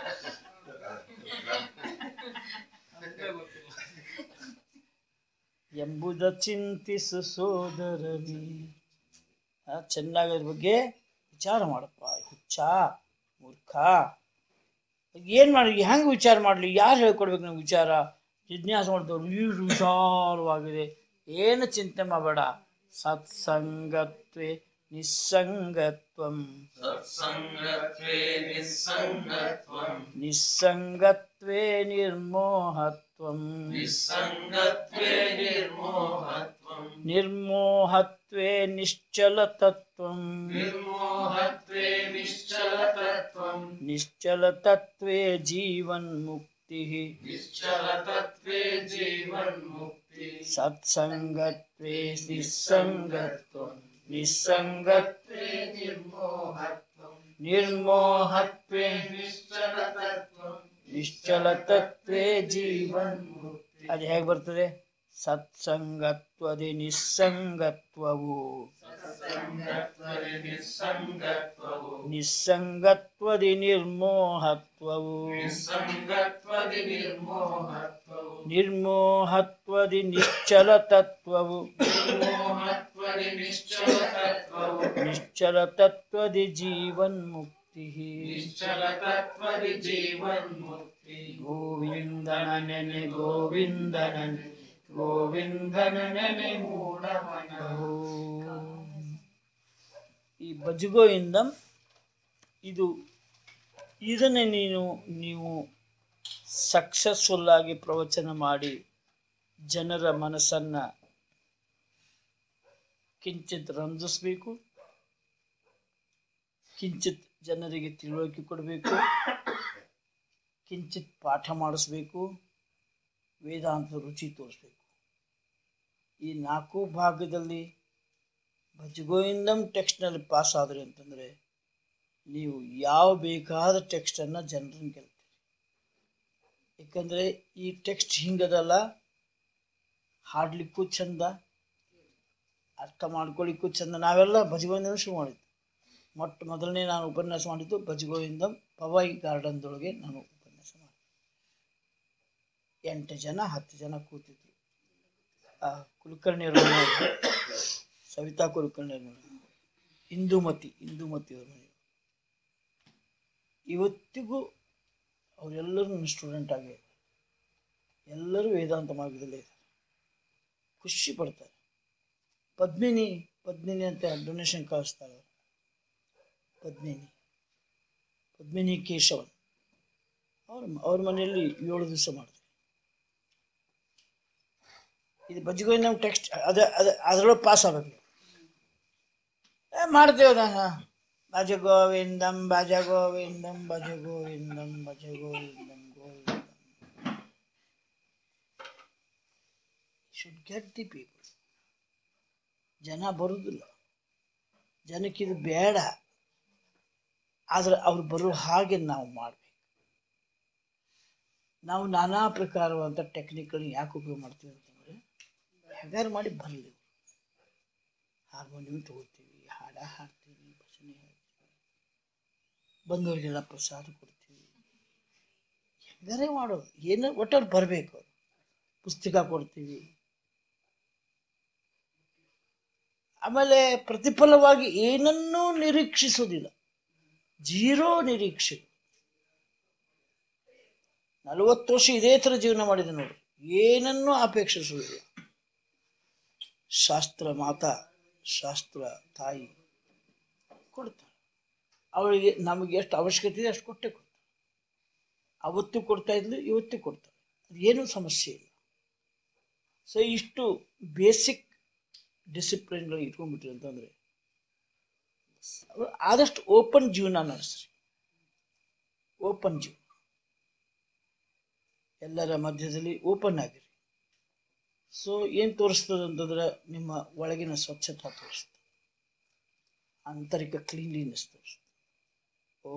ಎಂಬುದ ಚಿಂತಿಸು ಸೋದರನಿ ಆ, ಚೆನ್ನಾಗಿ ಅದ್ರ ಬಗ್ಗೆ ವಿಚಾರ ಮಾಡಪ್ಪ ಹುಚ್ಚ ಮೂರ್ಖ ಏನು ಮಾಡಿ ಹೆಂಗೆ ವಿಚಾರ ಮಾಡಲಿ ಯಾರು ಹೇಳ್ಕೊಡ್ಬೇಕು ನಾವು ವಿಚಾರ ಜಿಜ್ಞಾಸೆ ಮಾಡ್ದವ್ರು ಈಟು ವಿಶಾಲವಾಗಿದೆ ಏನು ಚಿಂತೆ ಮಾಡಬೇಡ ಸತ್ಸಂಗತ್ವೇ ನಿಸ್ಸಂಗತ್ವಂ ಸತ್ಸಂಗತ್ವೇ ನಿಸ್ಸಂಗತ್ವಂ ನಿಸ್ಸಂಗತ್ವೇ ನಿರ್ಮೋಹತ್ವಂ ನಿಸ್ಸಂಗತ್ವೇ ನಿರ್ಮೋಹತ್ವಂ ನಿರ್ಮೋಹತ್ವೇ ನಿಶ್ಚಲತತ್ವಂ ನಿರ್ಮೋಹತ್ವೇ ನಿಶ್ಚಲತತ್ವಂ ನಿಶ್ಚಲತತ್ವೇ ಜೀವನ್ಮುಕ್ತಿ ನಿಶ್ಚಲತತ್ವೇ ಜೀವನ್ಮುಕ್ತಿ ಸತ್ಸಂಗತ್ವೇ ನಿಸ್ಸಂಗತ್ವಂ ನಿಸ್ಸಂಗತ್ವೇ ನಿರ್ಮೋಹತ್ವಂ ನಿರ್ಮೋಹತ್ವೇ ನಿಶ್ಚಲತತ್ವಂ ನಿಶ್ಚಲತತ್ವೇ ಜೀವನ್ಮುಕ್ತಿ ಅದು ಹೇಗೆ ಬರ್ತದೆ ಸತ್ಸಂಗತ್ವದಿ ನಿಸ್ಸಂಗತ್ವವು ಸಂಗತ್ವರಿ ನಿಸ್ಸಂಗತ್ವವು ನಿಸ್ಸಂಗತ್ವದಿ ನಿರ್ಮೋಹತ್ವವು ನಿಸ್ಸಂಗತ್ವದಿ ನಿರ್ಮೋಹತ್ವವು ನಿರ್ಮೋಹತ್ವದಿ ನಿಶ್ಚಲತತ್ವವು ನಿರ್ಮೋಹತ್ವದಿ ನಿಶ್ಚಲತತ್ವವು ನಿಶ್ಚಲತತ್ವದಿ ಜೀವನ್ಮುಕ್ತಿ ನಿಶ್ಚಲತತ್ವದಿ ಜೀವನ್ಮುಕ್ತಿ ಗೋವಿಂದನ ನೆನೆ ಗೋವಿಂದನ ಗೋವಿಂದನ ನೆನೆ ಮೂಡಮನ ಈ ಬಜಗೋಯಿಂದಂ ಇದು ಇದನ್ನೇ ನೀನು ನೀವು ಸಕ್ಸಸ್ಫುಲ್ ಆಗಿ ಪ್ರವಚನ ಮಾಡಿ ಜನರ ಮನಸ್ಸನ್ನು ಕಿಂಚಿತ್ ರಂಜಿಸ್ಬೇಕು ಕಿಂಚಿತ್ ಜನರಿಗೆ ತಿಳುವಳಿಕೆ ಕೊಡಬೇಕು ಕಿಂಚಿತ್ ಪಾಠ ಮಾಡಿಸ್ಬೇಕು ವೇದಾಂತ ರುಚಿ ತೋರಿಸ್ಬೇಕು ಈ ನಾಲ್ಕು ಭಾಗದಲ್ಲಿ ಭಜಗೋವಿಂದಂ ಟೆಕ್ಸ್ಟ್ನಲ್ಲಿ ಪಾಸ್ ಆದ್ರಿ ಅಂತಂದರೆ ನೀವು ಯಾವ ಬೇಕಾದ ಟೆಕ್ಸ್ಟನ್ನು ಜನರನ್ನು ಗೆಲ್ತೀರಿ ಯಾಕಂದರೆ ಈ ಟೆಕ್ಸ್ಟ್ ಹಿಂಗದಲ್ಲ ಹಾಡ್ಲಿಕ್ಕೂ ಚಂದ ಅರ್ಥ ಮಾಡ್ಕೊಳ್ಳಿಕ್ಕೂ ಚಂದ ನಾವೆಲ್ಲ ಭಜಗೋವಿಂದಂ ಶುರು ಮಾಡಿದ್ದು ಮೊಟ್ಟ ಮೊದಲನೇ ನಾನು ಉಪನ್ಯಾಸ ಮಾಡಿದ್ದು ಭಜಗೋವಿಂದಂ ಪವಾಯಿ ಗಾರ್ಡನ್ದೊಳಗೆ ನಾನು ಉಪನ್ಯಾಸ ಮಾಡಿದೆ ಎಂಟು ಜನ ಹತ್ತು ಜನ ಕೂತಿದ್ರು ಆ ಕುಲಕರ್ಣಿಯವ್ರ ಮನೆ ಸವಿತಾ ಕುಲಕರ್ಣಿಯವ್ರ ಮನೆ ಇಂದುಮತಿ ಇಂದುಮತಿ ಅವ್ರ ಮನೆ ಇವತ್ತಿಗೂ ಅವರೆಲ್ಲರೂ ನನ್ನ ಸ್ಟೂಡೆಂಟ್ ಆಗಿ ಎಲ್ಲರೂ ವೇದಾಂತ ಮಾರ್ಗದಲ್ಲೇ ಇದ್ದಾರೆ ಖುಷಿ ಪಡ್ತಾರೆ ಪದ್ಮಿನಿ ಪದ್ಮಿನಿ ಅಂತ ಡೊನೇಷನ್ ಕಳಿಸ್ತಾರೆ ಪದ್ಮಿನಿ ಪದ್ಮಿನಿ ಕೇಶವನ್ ಅವ್ರ ಅವ್ರ ಮನೆಯಲ್ಲಿ ಏಳು ದಿವಸ ಮಾಡ್ತಾರೆ ಇದು ಬಜ್ಜಿಗೋಯ್ ನಮ್ಮ ಟೆಕ್ಸ್ಟ್ ಅದ ಅದ ಅದರೊಳಗೆ ಪಾಸ್ ಆಗಬೇಕು ಏ ಮಾಡ್ತೇವೆ ನಾನು Bhaja Govindam Bhaja Govindam Bhaja Govindam Bhaja Govindam Govindam should get the people ಜನ ಬರುವುದಿಲ್ಲ ಜನಕ್ಕಿದು ಬೇಡ ಆದರೆ ಅವ್ರು ಬರೋ ಹಾಗೆ ನಾವು ಮಾಡಬೇಕು ನಾವು ನಾನಾ ಪ್ರಕಾರವಾದಂಥ ಟೆಕ್ನಿಕ್ಗಳನ್ನ ಯಾಕೆ ಉಪಯೋಗ ಮಾಡ್ತೀವಿ ಅಂತಂದರೆ ಹೇಗಾರು ಮಾಡಿ ಬರಲಿ ಹಾರ್ಮೋನಿಯಂ ತಗೋತೀವಿ ಹಾಡ ಹಾಡ್ತೀವಿ ಭಜನೆ ಹೇಳ್ತೀವಿ ಬಂದವರಿಗೆಲ್ಲ ಪ್ರಸಾದ ಕೊಡ್ತೀವಿ ಹೆಂಗಾರೇ ಮಾಡೋದು ಏನು ಒಟ್ಟಲ್ಲಿ ಬರಬೇಕು ಪುಸ್ತಕ ಕೊಡ್ತೀವಿ ಆಮೇಲೆ ಪ್ರತಿಫಲವಾಗಿ ಏನನ್ನೂ ನಿರೀಕ್ಷಿಸೋದಿಲ್ಲ ಜೀರೋ ನಿರೀಕ್ಷೆ ನಲವತ್ತು ವರ್ಷ ಇದೇ ಥರ ಜೀವನ ಮಾಡಿದೆ ನೋಡಿ ಏನನ್ನೂ ಅಪೇಕ್ಷಿಸುವುದಿಲ್ಲ ಶಾಸ್ತ್ರ ಮಾತಾ ಶಾಸ್ತ್ರ ತಾಯಿ ಕೊಡ್ತಾಳೆ ಅವಳಿಗೆ ನಮಗೆ ಎಷ್ಟು ಅವಶ್ಯಕತೆ ಇದೆ ಅಷ್ಟು ಕೊಟ್ಟೆ ಕೊಡ್ತಾಳೆ ಅವತ್ತು ಕೊಡ್ತಾ ಇದ್ಲು ಇವತ್ತು ಕೊಡ್ತಾಳೆ ಏನೂ ಸಮಸ್ಯೆ ಇಲ್ಲ ಸೊ ಇಷ್ಟು ಬೇಸಿಕ್ ಡಿಸಿಪ್ಲಿನ್ಗಳು ಇಟ್ಕೊಂಡ್ಬಿಟ್ರಿ ಅಂತಂದರೆ ಆದಷ್ಟು ಓಪನ್ ಜೀವನ ನಡೆಸ್ರಿ ಓಪನ್ ಜೀವನ ಎಲ್ಲರ ಮಧ್ಯದಲ್ಲಿ ಓಪನ್ ಆಗಿರಿ ಸೊ ಏನು ತೋರಿಸ್ತದೆ ಅಂತಂದ್ರೆ ನಿಮ್ಮ ಒಳಗಿನ ಸ್ವಚ್ಛತಾ ತೋರಿಸ್ತದೆ ಆಂತರಿಕ ಕ್ಲೀನ್ಲಿನೆಸ್ ತೋರಿಸ್ತದೆ ಓ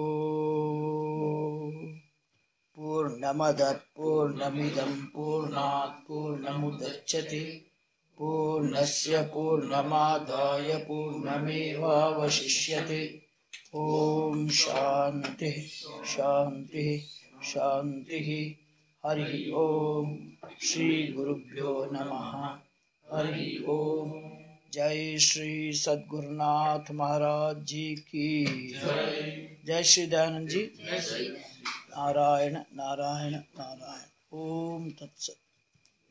ಪೂರ್ಣಮದ ಪೂರ್ಣಮಿದಂ ಪೂರ್ಣಾತ್ ಪೂರ್ಣಮುದಚ್ಯತೆ ಪೂರ್ಣಸ್ಯ ಪೂರ್ಣಮಾದಾಯ ಪೂರ್ಣಮೇವಾವಶಿಷ್ಯತೆ ಓಂ ಶಾಂತಿ ಶಾಂತಿ ಶಾಂತಿ ಹರಿ ಓಂ ಶ್ರೀ ಗುರುಭ್ಯೋ ನಮಃ ಹರಿ ಓಂ जय श्री सद्गुरुनाथ महाराज जी की जय श्री दयानंद जी नारायण नारायण नारायण ओम तत्सत